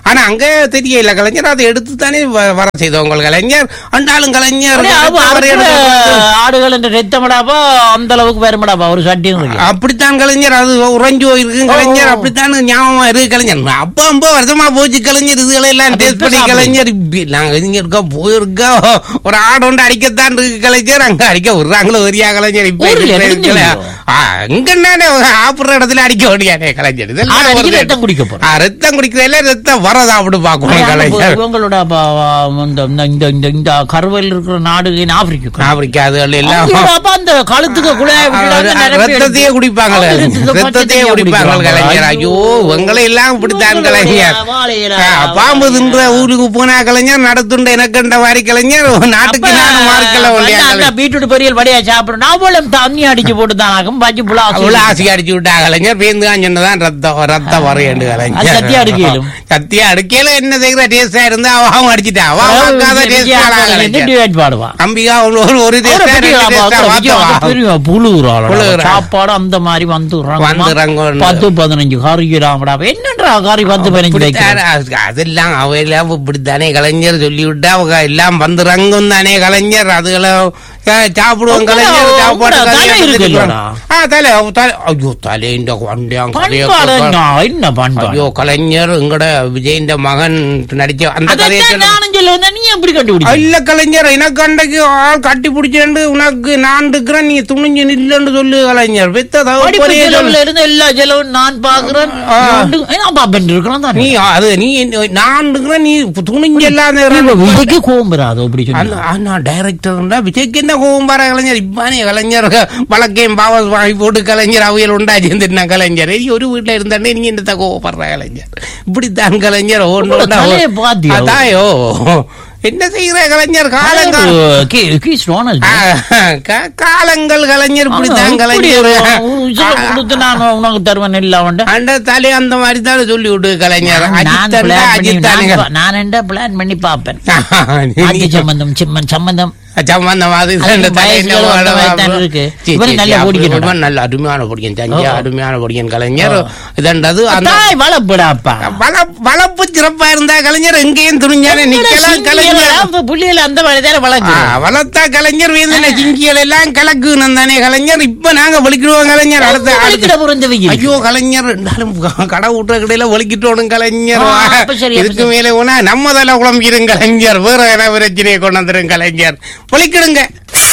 ஆனா அங்க தெரியல கலைஞர் அதை எடுத்து தானே வ- வர செய்தவங்க கலைஞர் அண்டாலும் கலைஞர் அப்படியே அவ- அவரை அவருக்கு எடுத்து- ஆடுகள் என்ற ரத்தமடாப்பா அந்த அளவுக்கு வருமடாப்பா ஒரு சட்டியும் இருக்கு அப்படித்தான் கலைஞர் அது உறைஞ்சு போயிருக்கு கலைஞர் அப்படித்தான் ஞாபகமா இருக்கு கலைஞர் அப்ப ஐம்பது வருஷமா போச்சு கலைஞர் இதுகளை எல்லாம் அப்ப டேஸ்ட் இப்ப பண்ணி சாப்பிடு. கலைஞர் இப்ப நாங்க இங்க இருக்கோம் போயிருக்கோம் ஒரு ஆடு ஒன்று அடிக்கத்தான் இருக்கு கலைஞர் அங்க அடிக்க விடுறாங்களோ வரியா கலைஞர் இப்ப ஊர்ல இருக்கிற இருந்தீங்களோ? இருக்கல. ஆ, அங்க நானே ஆப்புற இடத்துல அடிக்க வேண்டியானே கலைஞர் இதெல்லாம் ஆடு அடிக்க ஒரு ரத்தம் குடிக்க போறோம். ஆ, ரத்தம் குடிக்கிறதுல ரத்தம் வரதா அப்படி பாக்கணும் கலைஞர் இவங்களோட ப- இந்த- இந்த- இந்த இந்த இந்த கருவையில் இருக்கிற நாடு in ஆப்பிரிக்கா ஆப்பிரிக்கா அதுகள் எல்லாம் அங்கேயோட அப்ப அந்த கழுத்துக்கு குழாயை விட்டுட்டாங்க, நிரப்பி ரத்தத்தையே எடுத்து- குடிப்பாங்க அவங்க ரத்தத்தை பச்சை ரத்தத்தையே தண்ணியா குடிப்பாங்க குடிக்கிறாங்க. கலைஞர் ஐயோ உங்களை எல்லாம் இப்படித்தான் கலைஞர் வாழையில- ஆ, பாம்பு தின்ற ஊருக்கு போனா கலைஞர் நடத்துண்ட எனக்கண்ட வாரி கலைஞர் நாட்டுக்கு நானும் மார்க்கல அப்ப ஒல்லியா அந்த கலைஞர் பீட்ரூட் பொரியல் வடையா சாப்பிடுறோம் அவ்வளவு தண்ணி அடிச்சு போட்டு தான் ஆகும் பஜ்ஜி புலா அவ்வளவு ஆசி அடிச்சு விட்டா கலைஞர் பேந்து சொன்னதான் ரத்தம் ரத்தம் வரையண்டு அது கலைஞர் சத்தியா அடிக்கலும். சத்தியா அடுக்கையில என்ன செய்யற டேஸ்டா இருந்தா அவ அவன் அடிச்சிட்டா அவ பார்க்காத டேஸ்ட் டிவைட் பாடுவா அம்பிகா ஒரு ஒரு அவரை டேஸ்டா பத்தி ரெண்டு அப்ப டேஸ்டா அவரை பத்தி வாத்தவா வந்து பெரிய புழுகுறாள். புழுகுறா. சாப்பாடு அந்த மாதிரி வந்துடுறாங்க வந்துடுறாங்க. பத்து பதினஞ்சு கறிக்கிறாங்கடா என்னன்றா கறி பத்து பதினஞ்சு வைக்கிறேன் இப்படித்தான் அது- அதெல்லாம் அவ எல்லாம் இப்படித்தானே கலைஞர் சொல்லி விட்டா அவங்க எல்லாம் வந்து ரங்கும் தானே கலைஞர் அதுகளும் அஹ், சாப்பிடுவோம் உங்கள- கலைஞர் சாப்பாடு உங்கள தலை கலைஞர் இருக்கு எடுத்துக்கலாம். இல்லடா? ஆ தலை தலை ஐயோ தலை இந்த வண்டியாம் பண்பாடு என்ன? என்ன பண்பாடு ஐயோ கலைஞர் எங்கட விஜயின் மகன் நடிச்ச அந்த கதையை அதைத்தான் சொல்லு. நானும் சொல்ல வந்தேன். நீ எப்படி கண்டுபிடிச்ச இல்ல கலைஞர் எனக்கு அன்றைக்கு ஆள் கட்டி பிடிச்சேன் உனக்கு நான் இருக்கிறேன் நீ துணிஞ்சு நில்லுன்னு சொல்லு கலைஞர் பெத்த படிப்பு தகப்பனே சொல்லு. செலவுல இருந்து எல்லா செலவும் நான் பாக்குறேன் ஆ. பாப்பன் இருக்கிறான் நீ தானே அது நீ நான் இருக்கிறேன் நீ துணிஞ்சு எல்லாம் இப்ப விஜய்க்கு கோவம் வராது அப்படி அந்த சொல்லி ஆனா டைரக்டர் விஜய்க்கு என்ன கோவம் பாரு கலைஞர் இப்பானே கலைஞர் வழக்கையும் பாவம் வாங்கி போட்டு கலைஞர் அவையல் உண்டாச்சு தின்ன கலைஞர் ஏய், ஒரு வீட்டுல இருந்தானே நீங்க என்ன கோவப்படுற கலைஞர் இப்படித்தான் கலைஞர் ஒண்ணு உங்களோட ஒண்ணா- தலையை பாத்தியா? அதாயோ என்ன செய்யற கலைஞர் காலங்கள் கீஸ் ரோனல் ஆ, கா- காலங்கள் கலைஞர் இப்படித்தான் கலைஞர் கொடுத்து நான் உனக்கு தருவேன் இல்ல அவன்ட அந்த தலை அந்த மாதிரி தான் சொல்லி விடு கலைஞர் நான் அஜித் plan பண்ணி- அஜித் நான் நான் என்ன பிளான் பண்ணி பாப்பேன் ஆட்சி சம்பந்தம் சிம்மன் சம்பந்தம் சம்பந்தம் அது அது இந்த தலை வயசுல என்ன வந்த வாழ- வயசுதான் இருக்கு. சீ, இவரு சீ, நல்லா சீ, பிடிக்கணும். இவன் நல்ல அருமையான பிடிக்கும் தஞ்சா ஓ. அருமையான பிடிக்கும் கலைஞர் இதண்டது அந்த தாய் வளப்படாப்பா வள- வளர்ப்பு சிறப்பா இருந்தா கலைஞர் எங்கேயும் துணிஞ்சானே நிக்கலாம் கலைஞர் புள்ளியில அந்த மாதிரி தானே ஆ, வளர்க்கு வளர்த்தா கலைஞர் வேந்தன சிங்கிகள் எல்லாம் கலக்குன்னு தானே கலைஞர் இப்ப நாங்க வலிக்கிடுவோம் கலைஞர் அடுத்த அடுத்த வலிக்கிட புரிஞ்சவங்க ஐயோ கலைஞர் இருந்தாலும் கடை விட்டுற கடையில வலிக்கிட்டோடும் கலைஞர் ஆ, அப்ப சரி, அப்ப இதுக்கு மேலே போனா நம்ம தலை குழம்பிடும் கலைஞர் வேற என்ன பிரச்சனையை கொண்டு வந்துரும் கலைஞர் வலிக்கிடுங்க